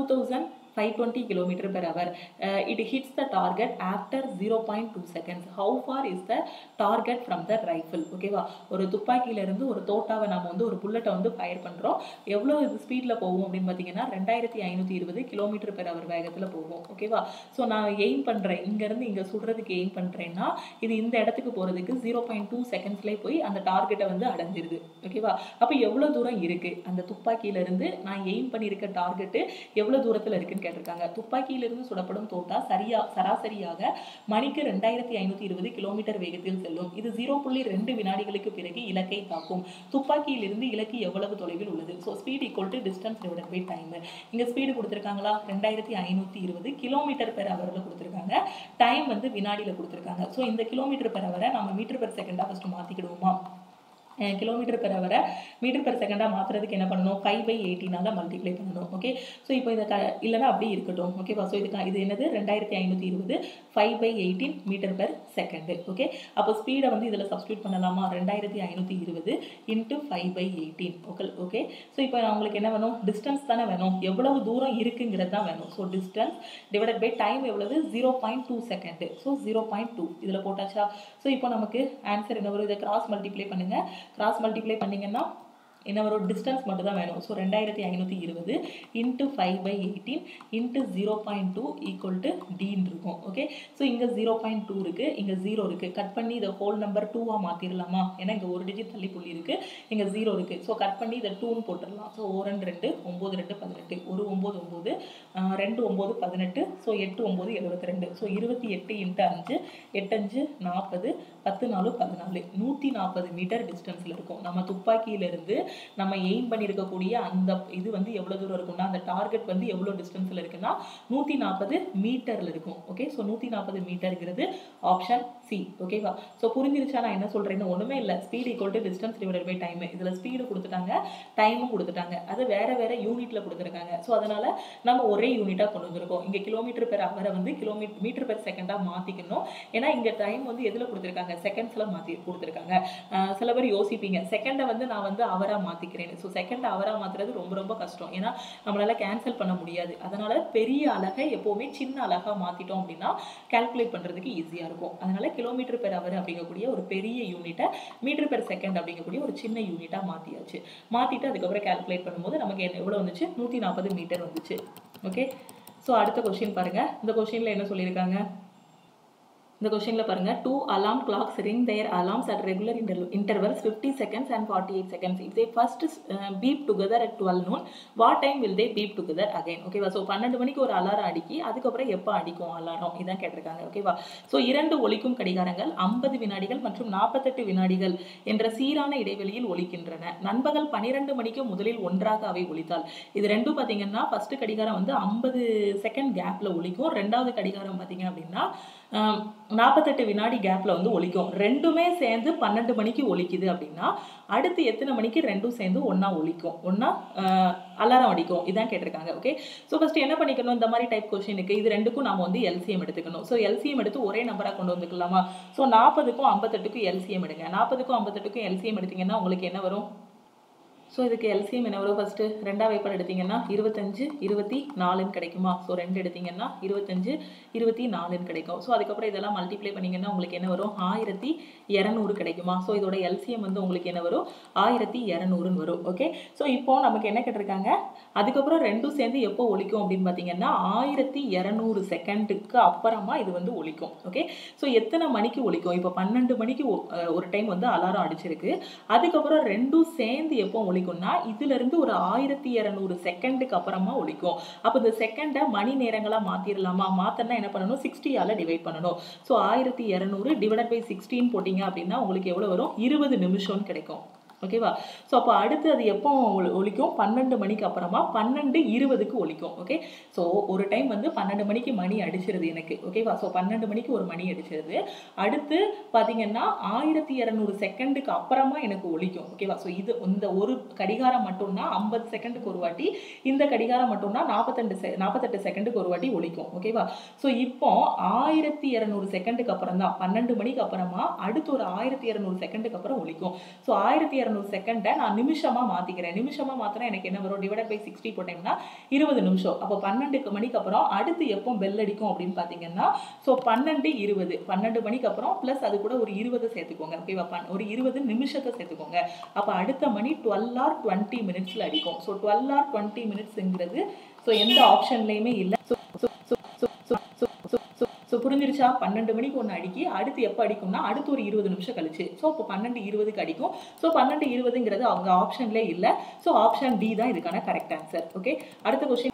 2520 km per hour. Uh, it hits the target after 0.2 seconds. How far is the target from the rifle? ஓகேவா ஒரு துப்பாக்கியில இருந்து ஒரு தோட்டாவை நம்ம வந்து ஒரு புல்லட்டை வந்து ஃபயர் பண்றோம் எவ்வளோ இது ஸ்பீடில் போகும் அப்படின்னு பார்த்தீங்கன்னா ரெண்டாயிரத்தி ஐநூற்றி இருபது கிலோமீட்டர் பெர் அவர் வேகத்தில் போகும் ஓகேவா ஸோ நான் எய்ம் பண்ணுறேன் இங்கேருந்து இங்கே சுடுறதுக்கு எய்ம் பண்ணுறேன்னா இது இந்த இடத்துக்கு போகிறதுக்கு ஜீரோ பாயிண்ட் டூ செகண்ட்ஸ்லேயே போய் அந்த டார்கெட்டை வந்து அடைஞ்சிருது ஓகேவா அப்போ எவ்வளோ தூரம் இருக்குது அந்த துப்பாக்கியிலேருந்து நான் எய்ம் பண்ணியிருக்க டார்கெட்டு எவ்வளோ தூரத்தில் இருக்குன்னு கேட்டிருக்காங்க துப்பாக்கியிலிருந்து சுடப்படும் தோட்டா சரியா சராசரியாக மணிக்கு ரெண்டாயிரத்தி ஐநூற்றி இருபது கிலோமீட்டர் வேகத்தில் செல்லும் இது ஜீரோ புள்ளி ரெண்டு வினாடிகளுக்கு பிறகு இலக்கை தாக்கும் துப்பாக்கியிலிருந்து இலக்கு எவ்வளவு தொலைவில் உள்ளது so speed equal to distance divided by time இங்கே ஸ்பீடு கொடுத்துருக்காங்களா ரெண்டாயிரத்தி ஐநூற்றி இருபது கிலோமீட்டர் பெர் ஹவரில் கொடுத்துருக்காங்க டைம் வந்து வினாடியில் கொடுத்துருக்காங்க ஸோ இந்த கிலோமீட்டர் பெர் ஹவரை நம்ம மீட்டர் பெர் செகண்டாக ஃபஸ்ட்டு மாற்றிக்கிடுவோமா கிலோமீட்டர் பெர் ஹவரை மீட்டர் பெர் செகண்டாக மாற்றுறதுக்கு என்ன பண்ணணும் ஃபைவ் பை எயிட்டினால மல்டிப்ளை பண்ணணும் ஓகே ஸோ இப்போ இதை க இல்லைனா அப்படி இருக்கட்டும் ஓகேவா ஸோ இதுக்கு இது என்னது ரெண்டாயிரத்தி ஐநூற்றி இருபது five by eighteen metre per second okay அப்போ ஸ்பீடை வந்து இதில் சப்ஸ்டியூட் பண்ணலாமா ரெண்டாயிரத்தி ஐநூற்றி இருபது into five by eighteen okay okay so இப்போ அவங்களுக்கு என்ன வேணும் டிஸ்டன்ஸ் தானே வேணும் எவ்வளவு தூரம் இருக்குங்கிறது தான் வேணும் so distance divided by time எவ்வளவு zero point two second so zero point two இதில் போட்டாச்சா ஸோ இப்போ நமக்கு ஆன்சர் என்ன வரும் இதை கிராஸ் மல்டிப்ளை பண்ணுங்கள் கிராஸ் மல்டிப்ளை பண்ணிங்கன்னா என்ன வரும் டிஸ்டன்ஸ் மட்டும் தான் வேணும் ஸோ ரெண்டாயிரத்தி ஐநூற்றி இருபது into five by eighteen into zero point two equal to டின்னு இருக்கும் ஓகே ஸோ இங்கே ஜீரோ பாயிண்ட் டூ இருக்குது இங்கே ஜீரோ இருக்குது கட் பண்ணி இதை ஹோல் நம்பர் டூவாக மாற்றிடலாமா ஏன்னா இங்கே ஒரு டிஜிட் தள்ளி புள்ளி இருக்குது இங்கே ஜீரோ இருக்குது ஸோ கட் பண்ணி இதை டூன்னு போட்டுடலாம் ஸோ ஒரு ரெண்டு ரெண்டு ஒம்பது ரெண்டு பதினெட்டு ஒரு ஒம்பது ஒம்பது ரெண்டு ஒம்பது பதினெட்டு ஸோ எட்டு ஒம்பது எழுபத்தி ரெண்டு ஸோ இருபத்தி எட்டு இன்ட்டு அஞ்சு எட்டஞ்சு நாற்பது பத்து நாலு பதினாலு நூற்றி நாற்பது மீட்டர் டிஸ்டன்ஸில் இருக்கும் நம்ம துப்பாக்கியிலிருந்து நம்ம எய்ம் பண்ணியிருக்கக்கூடிய அந்த இது வந்து எவ்வளோ தூரம் இருக்கும்னா அந்த டார்கெட் வந்து எவ்வளோ டிஸ்டன்ஸில் இருக்குன்னா நூற்றி நாற்பது மீட்டரில் இருக்கும் ஓகே ஸோ நூற்றி நாற்பது மீட்டருங்கிறது ஆப்ஷன் சி ஓகேவா ஸோ புரிஞ்சிருச்சா நான் என்ன சொல்கிறேன்னு ஒன்றுமே இல்லை speed equal to distance divided by time இதில் ஸ்பீடு கொடுத்துட்டாங்க டைமும் கொடுத்துட்டாங்க அது வேற வேற யூனிட்டில் கொடுத்துருக்காங்க ஸோ அதனால் நம்ம ஒரே யூனிட்டாக கொண்டு வந்திருக்கோம் இங்கே கிலோமீட்டர் பெர் ஹவரை வந்து கிலோமீட்டர் மீட்டர் பெர் செகண்டாக மாற்றிக்கணும் ஏன்னா இங்கே டைம் வந்து எதில் கொடுத்துருக்காங்க செகண்ட்ஸில் மாற்றி கொடுத்துருக்காங்க சில பேர் யோசிப்பீங்க செகண்டை வந்து நான் வந்து அவராக மாற்றிக்கிறேன் ஸோ செகண்ட் அவராக மாற்றுறது ரொம்ப ரொம்ப கஷ்டம் ஏன்னா நம்மளால் கேன்சல் பண்ண முடியாது அதனால் பெரிய அழகை எப்போவுமே சின்ன அழகாக மாற்றிட்டோம் அப்படின்னா கால்குலேட் பண்ணுறதுக்கு ஈஸியாக இருக்கும் அதனால் கிலோமீட்டர் பெர் அவர் அப்படிங்கக்கூடிய ஒரு பெரிய யூனிட்டை மீட்டர் பெர் செகண்ட் அப்படிங்கக்கூடிய ஒரு சின்ன யூனிட்டாக மாற்றியாச்சு மாற்றிட்டு அதுக்கப்புறம் கால்குலேட் பண்ணும்போது நமக்கு என்ன எவ்வளோ வந்துச்சு நூற்றி நாற்பது மீட்டர் வந்துச்சு ஓகே ஸோ அடுத்த கொஷின் பாருங்கள் இந்த கொஷினில் என்ன சொல்லியிருக்காங்க இந்த கொஷினில் பாருங்கள் two alarm clocks ring their alarms at regular inter- intervals 50 seconds and 48 seconds if they first uh, beep together at 12 noon what time will they beep together again ஓகேவா ஸோ பன்னெண்டு மணிக்கு ஒரு அலாரம் அடிக்கி அதுக்கப்புறம் எப்போ அடிக்கும் அலாரம் இதான் கேட்டிருக்காங்க ஓகேவா ஸோ இரண்டு ஒலிக்கும் கடிகாரங்கள் ஐம்பது வினாடிகள் மற்றும் நாற்பத்தெட்டு வினாடிகள் என்ற சீரான இடைவெளியில் ஒலிக்கின்றன நண்பகல் பன்னிரெண்டு மணிக்கு முதலில் ஒன்றாக அவை ஒலித்தால் இது ரெண்டும் பார்த்தீங்கன்னா ஃபர்ஸ்ட் கடிகாரம் வந்து ஐம்பது செகண்ட் கேப்பில் ஒலிக்கும் ரெண்டாவது கடிகாரம் பார்த்தீங்க அப்படின்னா நாற்பத்தெட்டு வினாடி கேப்பில் வந்து ஒலிக்கும் ரெண்டுமே சேர்ந்து பன்னெண்டு மணிக்கு ஒலிக்குது அப்படின்னா அடுத்து எத்தனை மணிக்கு ரெண்டும் சேர்ந்து ஒன்றா ஒலிக்கும் ஒன்றா அலாரம் அடிக்கும் இதான் கேட்டிருக்காங்க ஓகே ஸோ ஃபஸ்ட்டு என்ன பண்ணிக்கணும் இந்த மாதிரி டைப் கொஷினுக்கு இது ரெண்டுக்கும் நாம வந்து எல்சிஎம் எடுத்துக்கணும் ஸோ எல்சிஎம் எடுத்து ஒரே நம்பராக கொண்டு வந்துக்கலாமா ஸோ நாற்பதுக்கும் ஐம்பத்தெட்டுக்கும் எல்சிஎம் எடுங்க நாற்பதுக்கும் ஐம்பத்தெட்டுக்கும் எல்சிஎம் எடுத்தீங்கன்னா உங்களுக்கு என்ன வரும் ஸோ இதுக்கு எல்சிஎம் என்ன வரும் ஃபஸ்ட்டு ரெண்டாம் வேப்பர் எடுத்தீங்கன்னா இருபத்தஞ்சு இருபத்தி நாலுன்னு கிடைக்குமா ஸோ ரெண்டு எடுத்தீங்கன்னா இருபத்தஞ்சு இருபத்தி நாலுன்னு கிடைக்கும் ஸோ அதுக்கப்புறம் இதெல்லாம் மல்டிப்ளை பண்ணிங்கன்னா உங்களுக்கு என்ன வரும் ஆயிரத்தி இரநூறு கிடைக்குமா ஸோ இதோட எல்சிஎம் வந்து உங்களுக்கு என்ன வரும் ஆயிரத்தி இரநூறுன்னு வரும் ஓகே ஸோ இப்போ நமக்கு என்ன கேட்டிருக்காங்க அதுக்கப்புறம் ரெண்டும் சேர்ந்து எப்போ ஒலிக்கும் அப்படின்னு பார்த்தீங்கன்னா ஆயிரத்தி இரநூறு செகண்டுக்கு அப்புறமா இது வந்து ஒலிக்கும் ஓகே ஸோ எத்தனை மணிக்கு ஒலிக்கும் இப்போ பன்னெண்டு மணிக்கு ஒ- அஹ் ஒரு டைம் வந்து அலாரம் அடிச்சிருக்கு அதுக்கப்புறம் ரெண்டும் சேர்ந்து எப்போ ஒலிக்கும்னா இதுல இருந்து ஒரு ஆயிரத்தி இரநூறு செகண்டுக்கு அப்புறமா ஒலிக்கும் அப்போ இந்த செகண்டை மணி நேரங்களா மாத்திரலாமா மாத்தனா என்ன பண்ணணும் சிக்ஸ்டியால டிவைட் பண்ணணும் ஸோ ஆயிரத்தி இரநூறு டிவைட் பை சிக்ஸ்டின் போட்டீங்க அப்படின்னா உங்களுக்கு எவ்வளவு வரும் இருபது நிமிஷம்னு கிடைக்கும் ஓகேவா ஸோ அப்போ அடுத்து அது எப்போ ஒலி- ஒலிக்கும் பன்னெண்டு மணிக்கு அப்புறமா பன்னெண்டு இருபதுக்கு ஒலிக்கும் ஓகே ஸோ ஒரு டைம் வந்து பன்னெண்டு மணிக்கு மணி அடிச்சிருது எனக்கு ஓகேவா ஸோ பன்னெண்டு மணிக்கு ஒரு மணி அடிச்சிருது அடுத்து பார்த்தீங்கன்னா ஆயிரத்தி இரநூறு செகண்டுக்கு அப்புறமா எனக்கு ஒலிக்கும் ஓகேவா ஸோ இது இந்த ஒரு கடிகாரம் மட்டும்னா ஐம்பது செகண்டுக்கு ஒரு வாட்டி இந்த கடிகாரம் மட்டும்னா நாற்பத்தெண்டு செ நாற்பத்தெட்டு செகண்டுக்கு ஒரு வாட்டி ஒலிக்கும் ஓகேவா ஸோ இப்போ ஆயிரத்தி இரநூறு செகண்டுக்கு அப்புறம் தான் பன்னெண்டு மணிக்கு அப்புறமா அடுத்து ஒரு ஆயிரத்தி இரநூறு செகண்டுக்கு அப்புறம் ஒலிக்கும் ஸோ ஆயிரத்தி இரநூறு செகண்டை நான் நிமிஷமா மாத்திக்கிறேன் நிமிஷமா மாத்தினா எனக்கு என்ன வரும் டிவைட் பை சிக்ஸ்டி போட்டேன்னா இருபது நிமிஷம் அப்போ பன்னெண்டுக்கு மணிக்கு அப்புறம் அடுத்து எப்போ பெல் அடிக்கும் அப்படின்னு பார்த்தீங்கன்னா ஸோ பன்னெண்டு இருபது பன்னெண்டு மணிக்கு அப்புறம் ப்ளஸ் அது கூட ஒரு இருபது சேர்த்துக்கோங்க ஓகேவா பன்- ஒரு இருபது நிமிஷத்தை சேர்த்துக்கோங்க அப்போ அடுத்த மணி டுவெல் ஆர் டுவெண்ட்டி மினிட்ஸில் அடிக்கும் ஸோ டுவெல் ஆர் டுவெண்ட்டி மினிட்ஸுங்கிறது ஸோ எந்த ஆப்ஷன்லையுமே இல்லை so so so so so so so so so புரிஞ்சிருச்சா பன்னெண்டு மணிக்கு ஒன்று அடிக்கி அடுத்து எப்போ அடிக்கும்னா அடுத்து ஒரு இருபது நிமிஷம் கழிச்சு ஸோ இப்போ பன்னெண்டு இருபதுக்கு அடிக்கும் ஸோ பன்னெண்டு இருபதுங்கிறது அவங்க ஆப்ஷன்லேயே இல்லை ஸோ ஆப்ஷன் டி தான் இதுக்கான கரெக்ட் ஆன்சர் ஓகே அடுத்த கொஸ்டின்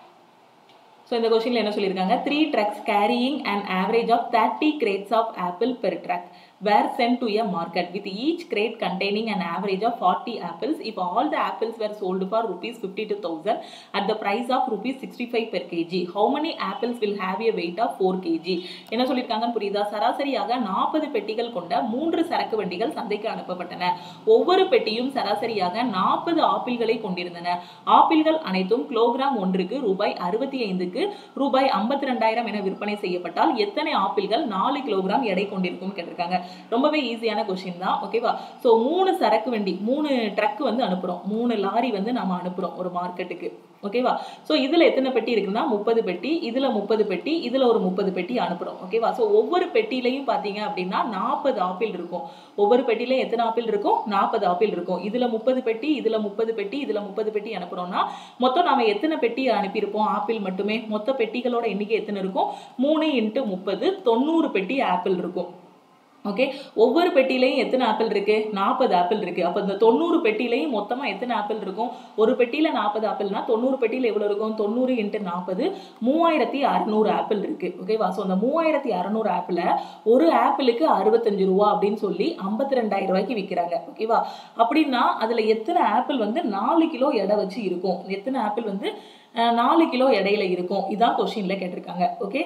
ஸோ இந்த கொஸ்டினில் என்ன சொல்லியிருக்காங்க three trucks carrying and average of thirty crates of apple per truck were sent to a market with each crate containing an average of 40 apples. If all the apples were sold for rupees 52,000 at the price of rupees 65 per kg, how many apples will have a weight of 4 kg? என்ன சொல்லியிருக்காங்கன்னு புரியுதா சராசரியாக நாற்பது பெட்டிகள் கொண்ட மூன்று சரக்கு வண்டிகள் சந்தைக்கு அனுப்பப்பட்டன ஒவ்வொரு பெட்டியும் சராசரியாக நாற்பது ஆப்பிள்களை கொண்டிருந்தன ஆப்பிள்கள் அனைத்தும் கிலோகிராம் ஒன்றுக்கு ரூபாய் அறுபத்தி ஐந்துக்கு ரூபாய் ஐம்பத்தி ரெண்டாயிரம் என விற்பனை செய்யப்பட்டால் எத்தனை ஆப்பிள்கள் நாலு கிலோகிராம் எடை கொண்டிருக்கும் கேட்டிருக்காங்க ரொம்பவே ஈஸியான கொஸ்டின் தான் ஓகேவா ஸோ மூணு சரக்கு வண்டி மூணு ட்ரக் வந்து அனுப்புகிறோம் மூணு லாரி வந்து நம்ம அனுப்புகிறோம் ஒரு மார்க்கெட்டுக்கு ஓகேவா ஸோ இதில் எத்தனை பெட்டி இருக்குன்னா முப்பது பெட்டி இதில் முப்பது பெட்டி இதில் ஒரு முப்பது பெட்டி அனுப்புகிறோம் ஓகேவா ஸோ ஒவ்வொரு பெட்டிலையும் பார்த்தீங்க அப்படின்னா நாற்பது ஆப்பிள் இருக்கும் ஒவ்வொரு பெட்டிலையும் எத்தனை ஆப்பிள் இருக்கும் நாற்பது ஆப்பிள் இருக்கும் இதில் முப்பது பெட்டி இதில் முப்பது பெட்டி இதில் முப்பது பெட்டி அனுப்புகிறோம்னா மொத்தம் நாம எத்தனை பெட்டி அனுப்பியிருப்போம் ஆப்பிள் மட்டுமே மொத்த பெட்டிகளோட எண்ணிக்கை எத்தனை இருக்கும் மூணு இன்ட்டு முப்பது தொண்ணூறு பெட்டி ஆப்பிள் இருக்கும் ஓகே ஒவ்வொரு பெட்டிலையும் எத்தனை ஆப்பிள் இருக்கு நாற்பது ஆப்பிள் இருக்கு அப்போ இந்த தொண்ணூறு பெட்டிலையும் மொத்தமா எத்தனை ஆப்பிள் இருக்கும் ஒரு பெட்டியில நாற்பது ஆப்பிள்னா தொண்ணூறு பெட்டியில எவ்வளவு இருக்கும் தொண்ணூறு இன்ட்டு நாற்பது மூவாயிரத்தி அறநூறு ஆப்பிள் இருக்கு ஓகேவா ஸோ அந்த மூவாயிரத்தி அறநூறு ஆப்பிள ஒரு ஆப்பிளுக்கு அறுபத்தஞ்சு ரூபா அப்படின்னு சொல்லி ஐம்பத்தி ரெண்டாயிரம் ரூபாய்க்கு விற்கிறாங்க ஓகேவா அப்படின்னா அதுல எத்தனை ஆப்பிள் வந்து நாலு கிலோ எடை வச்சு இருக்கும் எத்தனை ஆப்பிள் வந்து அஹ், நாலு கிலோ எடையில இருக்கும் இதான் கொஸ்டின்ல கேட்டிருக்காங்க ஓகே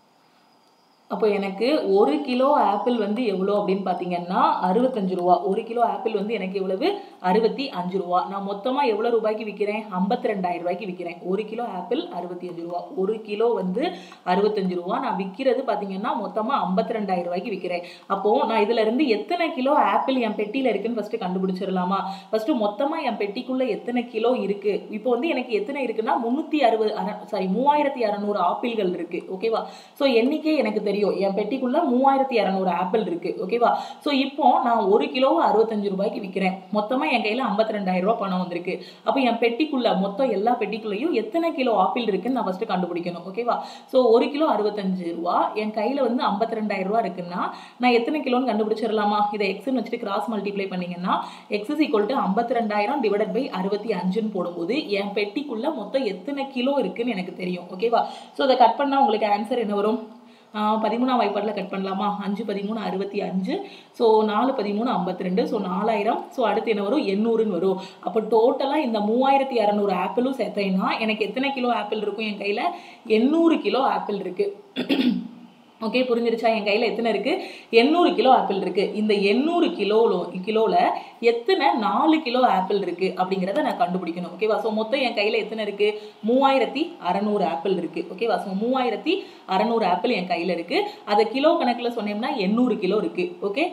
அப்போ எனக்கு ஒரு கிலோ ஆப்பிள் வந்து எவ்வளோ அப்படின்னு பார்த்தீங்கன்னா அறுபத்தஞ்சு ரூபா ஒரு கிலோ ஆப்பிள் வந்து எனக்கு எவ்வளவு அறுபத்தி அஞ்சு ரூபா நான் மொத்தமாக எவ்வளோ ரூபாய்க்கு விற்கிறேன் ஐம்பத்தி ரெண்டாயிரம் ரூபாய்க்கு விற்கிறேன் ஒரு கிலோ ஆப்பிள் அறுபத்தி அஞ்சு ரூபா ஒரு கிலோ வந்து அறுபத்தஞ்சு ரூபா நான் விற்கிறது பார்த்தீங்கன்னா மொத்தமாக ஐம்பத்தி ரெண்டாயிரம் ரூபாய்க்கு விற்கிறேன் அப்போது நான் இதுல இருந்து எத்தனை கிலோ ஆப்பிள் என் பெட்டியில் இருக்குன்னு ஃபஸ்ட்டு கண்டுபிடிச்சிடலாமா ஃபஸ்ட்டு மொத்தமாக என் பெட்டிக்குள்ளே எத்தனை கிலோ இருக்குது இப்போ வந்து எனக்கு எத்தனை இருக்குன்னா முந்நூற்றி அறுபது சாரி மூவாயிரத்தி அறநூறு ஆப்பிள்கள் இருக்குது ஓகேவா ஸோ எண்ணிக்கை எனக்கு தெரியும் என் பெட்டிக்குள்ள மூவாயிரத்தி இரநூறு ஆப்பிள் இருக்கு ஓகேவா ஸோ இப்போ நான் ஒரு கிலோ அறுபத்தஞ்சு ரூபாய்க்கு விற்கிறேன் மொத்தமா என் கையில ஐம்பத்தி ரெண்டாயிரம் ரூபாய் பணம் வந்திருக்கு அப்போ என் பெட்டிக்குள்ள மொத்தம் எல்லா பெட்டிக்குள்ளேயும் எத்தனை கிலோ ஆப்பிள் இருக்குன்னு நான் ஃபர்ஸ்ட் கண்டுபிடிக்கணும் ஓகேவா ஸோ ஒரு கிலோ அறுபத்தஞ்சு ரூபா என் கையில வந்து ஐம்பத்தி ரெண்டாயிரம் ரூபா இருக்குன்னா நான் எத்தனை கிலோன்னு கண்டுபிடிச்சிடலாமா இதை எக்ஸ்னு வச்சுட்டு கிராஸ் மல்டிப்ளை பண்ணீங்கன்னா எக்ஸ் இஸ் ஈக்குவல் டு ஐம்பத்தி ரெண்டாயிரம் டிவைடட் பை அறுபத்தி அஞ்சுன்னு போடும்போது என் பெட்டிக்குள்ள மொத்தம் எத்தனை கிலோ இருக்குன்னு எனக்கு தெரியும் ஓகேவா ஸோ அதை கட் பண்ணா உங்களுக்கு ஆன்சர் என்ன வரும் ஆஹ் பதிமூணாம் வாய்ப்பாட்டில் கட் பண்ணலாமா அஞ்சு பதிமூணு அறுபத்தி அஞ்சு ஸோ நாலு பதிமூணு ஐம்பத்தி ரெண்டு ஸோ நாலாயிரம் ஸோ அடுத்து என்ன வரும் எண்ணூறுன்னு வரும் அப்போ டோட்டலாக இந்த மூவாயிரத்தி இரநூறு ஆப்பிளும் சேர்த்தேன்னா எனக்கு எத்தனை கிலோ ஆப்பிள் இருக்கும் என் கையில் எண்ணூறு கிலோ ஆப்பிள் இருக்குது ஓகே புரிஞ்சிருச்சா என் கையில் எத்தனை இருக்குது எண்ணூறு கிலோ ஆப்பிள் இருக்குது இந்த எண்ணூறு கிலோல கிலோவில் எத்தனை நாலு கிலோ ஆப்பிள் இருக்குது அப்படிங்கிறத நான் கண்டுபிடிக்கணும் ஓகேவா ஸோ மொத்தம் என் கையில் எத்தனை இருக்குது மூவாயிரத்தி அறநூறு ஆப்பிள் இருக்குது ஓகேவா ஸோ மூவாயிரத்தி அறநூறு ஆப்பிள் என் கையில் இருக்குது அதை கிலோ கணக்கில் சொன்னோம்னா எண்ணூறு கிலோ இருக்குது ஓகே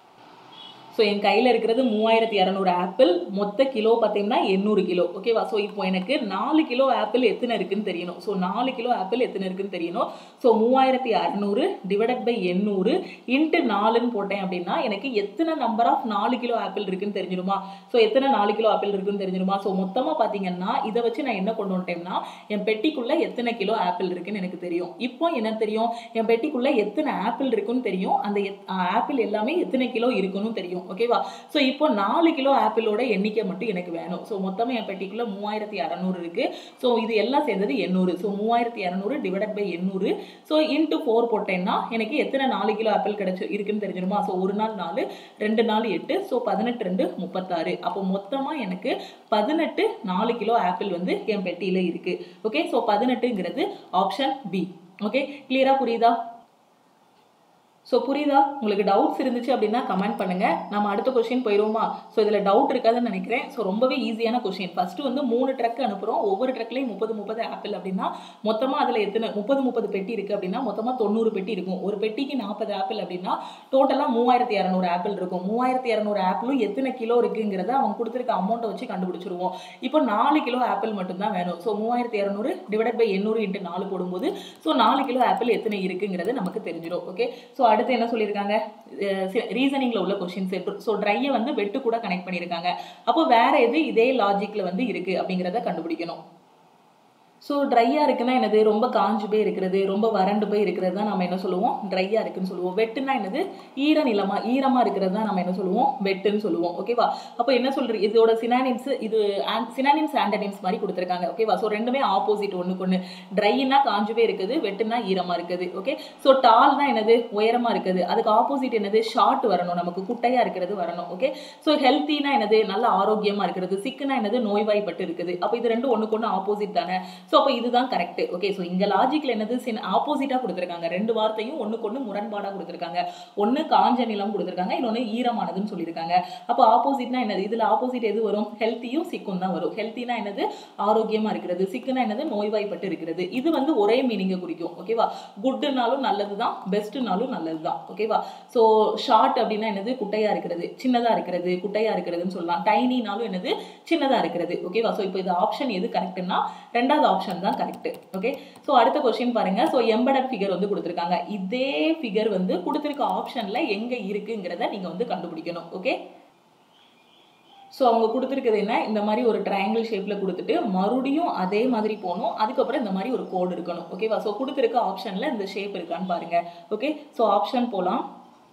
ஸோ என் கையில் இருக்கிறது மூவாயிரத்தி இரநூறு ஆப்பிள் மொத்த கிலோ பார்த்தீங்கன்னா எண்ணூறு கிலோ ஓகேவா ஸோ இப்போ எனக்கு நாலு கிலோ ஆப்பிள் எத்தனை இருக்குன்னு தெரியணும் ஸோ நாலு கிலோ ஆப்பிள் எத்தனை இருக்குன்னு தெரியணும் ஸோ மூவாயிரத்தி அறநூறு டிவைடட் பை எண்ணூறு இன்ட்டு நாலுன்னு போட்டேன் அப்படின்னா எனக்கு எத்தனை நம்பர் ஆஃப் நாலு கிலோ ஆப்பிள் இருக்குன்னு தெரிஞ்சிருமா ஸோ எத்தனை நாலு கிலோ ஆப்பிள் இருக்குன்னு தெரிஞ்சிருமா ஸோ மொத்தமாக பார்த்தீங்கன்னா இதை வச்சு நான் என்ன கொண்டு வந்துட்டேன்னா என் பெட்டிக்குள்ள எத்தனை கிலோ ஆப்பிள் இருக்குன்னு எனக்கு தெரியும் இப்போ என்ன தெரியும் என் பெட்டிக்குள்ள எத்தனை ஆப்பிள் இருக்குன்னு தெரியும் அந்த எத்- ஆப்பிள் எல்லாமே எத்தனை கிலோ இருக்குன்னு தெரியும் ஓகேவா ஸோ இப்போ நாலு கிலோ ஆப்பிளோட எண்ணிக்கை மட்டும் எனக்கு வேணும் ஸோ மொத்தமாக என் பெட்டிக்குள்ள மூவாயிரத்தி அறநூறு இருக்கு ஸோ இது எல்லாம் சேர்ந்தது எண்ணூறு ஸோ மூவாயிரத்தி இரநூறு டிவைடட் பை எண்ணூறு ஸோ இன்ட்டு ஃபோர் போட்டேன்னா எனக்கு எத்தனை நாலு கிலோ ஆப்பிள் கிடைச்சு இருக்குன்னு தெரிஞ்சிருமா ஸோ ஒரு நாள் நாலு ரெண்டு நாள் எட்டு ஸோ பதினெட்டு ரெண்டு முப்பத்தாறு அப்போ மொத்தமாக எனக்கு பதினெட்டு நாலு கிலோ ஆப்பிள் வந்து என் பெட்டியில் இருக்கு ஓகே ஸோ பதினெட்டுங்கிறது ஆப்ஷன் பி ஓகே கிளியரா புரியுதா ஸோ புரியுதா உங்களுக்கு டவுட்ஸ் இருந்துச்சு அப்படின்னா கமெண்ட் பண்ணுங்க நம்ம அடுத்த கொஸ்டின் போயிடுவோமா ஸோ இதில் டவுட் இருக்காதுன்னு நினைக்கிறேன் ஸோ ரொம்பவே ஈஸியான கொஸ்டின் ஃபர்ஸ்ட் வந்து மூணு ட்ரக் அனுப்புகிறோம் ஒவ்வொரு ட்ரக்லையும் முப்பது முப்பது ஆப்பிள் அப்படின்னா மொத்தமாக அதில் எத்தனை முப்பது முப்பது பெட்டி இருக்குது அப்படின்னா மொத்தமாக தொண்ணூறு பெட்டி இருக்கும் ஒரு பெட்டிக்கு நாற்பது ஆப்பிள் அப்படின்னா டோட்டலாக மூவாயிரத்தி இரநூறு ஆப்பிள் இருக்கும் மூவாயிரத்தி இரநூறு ஆப்பிளும் எத்தனை கிலோ இருக்குங்கிறத அவங்க கொடுத்துருக்க அமௌண்ட்டை வச்சு கண்டுபிடிச்சிருவோம் இப்போ நாலு கிலோ ஆப்பிள் மட்டும்தான் வேணும் ஸோ மூவாயிரத்தி இரநூறு டிவைட் பை எண்ணூறு இன்ட்டு நாலு போடும்போது ஸோ நாலு கிலோ ஆப்பிள் எத்தனை இருக்குங்கிறது நமக்கு தெரிஞ்சிடும் ஓகே ஸோ அடுத்து என்ன சொல்லியிருக்காங்க ரீசனிங்கில் உள்ள கொஷின்ஸ் ஸோ ட்ரையை வந்து வெட்டு கூட கனெக்ட் பண்ணியிருக்காங்க அப்போ வேற எது இதே லாஜிக்கில் வந்து இருக்கு அப்படிங்கிறத கண்டுபிடிக்கணும் ஸோ ட்ரையாக இருக்குன்னா என்னது ரொம்ப காஞ்சு போய் இருக்கிறது ரொம்ப வறண்டு போய் இருக்கிறது தான் நம்ம என்ன சொல்லுவோம் ட்ரையாக இருக்குன்னு சொல்லுவோம் வெட்டுனா என்னது ஈர நிலமா ஈரமாக இருக்கிறது தான் நம்ம என்ன சொல்லுவோம் வெட்டுன்னு சொல்லுவோம் ஓகேவா அப்போ என்ன சொல்றீங்க இதோட சினானிம்ஸ் இது சினானிம்ஸ் ஆண்டனிம்ஸ் மாதிரி கொடுத்துருக்காங்க ஓகேவா ஸோ ரெண்டுமே ஆப்போசிட் ஒன்றுக்கு ஒன்று ட்ரைனா காஞ்சு போய் இருக்குது வெட்டுனா ஈரமாக இருக்குது ஓகே ஸோ டால்னா என்னது உயரமாக இருக்குது அதுக்கு ஆப்போசிட் என்னது ஷார்ட் வரணும் நமக்கு குட்டையாக இருக்கிறது வரணும் ஓகே ஸோ ஹெல்த்தினா என்னது நல்ல ஆரோக்கியமாக இருக்கிறது சிக்குனா என்னது நோய்வாய்ப்பட்டு இருக்குது அப்போ இது ரெண்டும் ஒன்றுக்கு ஒன்று ஆப்போசிட் தானே ஸோ அப்போ இதுதான் கரெக்ட் ஓகே ஸோ இங்கே லாஜிக்கில் என்னது சின் ஆப்போசிட்டாக கொடுத்துருக்காங்க ரெண்டு வார்த்தையும் ஒன்றுக்கு ஒன்று முரண்பாடாக கொடுத்துருக்காங்க ஒன்று காஞ்ச நிலம் கொடுத்துருக்காங்க இன்னொன்று ஈரமானதுன்னு சொல்லியிருக்காங்க அப்போ ஆப்போசிட்னா என்னது இதில் ஆப்போசிட் எது வரும் ஹெல்த்தியும் சிக்கும் தான் வரும் ஹெல்த்தினா என்னது ஆரோக்கியமாக இருக்கிறது சிக்குனா என்னது நோய்வாய்ப்பட்டு இருக்கிறது இது வந்து ஒரே மீனிங்கை குறிக்கும் ஓகேவா குட்டுனாலும் நல்லது தான் பெஸ்ட்டுனாலும் நல்லது தான் ஓகேவா ஸோ ஷார்ட் அப்படின்னா என்னது குட்டையாக இருக்கிறது சின்னதாக இருக்கிறது குட்டையாக இருக்கிறதுன்னு சொல்லலாம் டைனினாலும் என்னது சின்னதாக இருக்கிறது ஓகேவா ஸோ இப்போ இது ஆப்ஷன் எது கரெக்ட்னா ரெண்டாவது ஆப்ஷன் தான் கரெக்ட் ஓகே ஸோ அடுத்த கொஸ்டின் பாருங்க ஸோ எம்படட் ஃபிகர் வந்து கொடுத்துருக்காங்க இதே ஃபிகர் வந்து கொடுத்துருக்க ஆப்ஷன்ல எங்க இருக்குங்கிறத நீங்க வந்து கண்டுபிடிக்கணும் ஓகே ஸோ அவங்க கொடுத்துருக்குது என்ன இந்த மாதிரி ஒரு ட்ரையாங்கிள் ஷேப்பில் கொடுத்துட்டு மறுபடியும் அதே மாதிரி போகணும் அதுக்கப்புறம் இந்த மாதிரி ஒரு கோடு இருக்கணும் ஓகேவா ஸோ கொடுத்துருக்க ஆப்ஷனில் இந்த ஷேப் இருக்கான்னு பாருங்க ஓகே ஸோ ஆப்ஷன் போகலாம்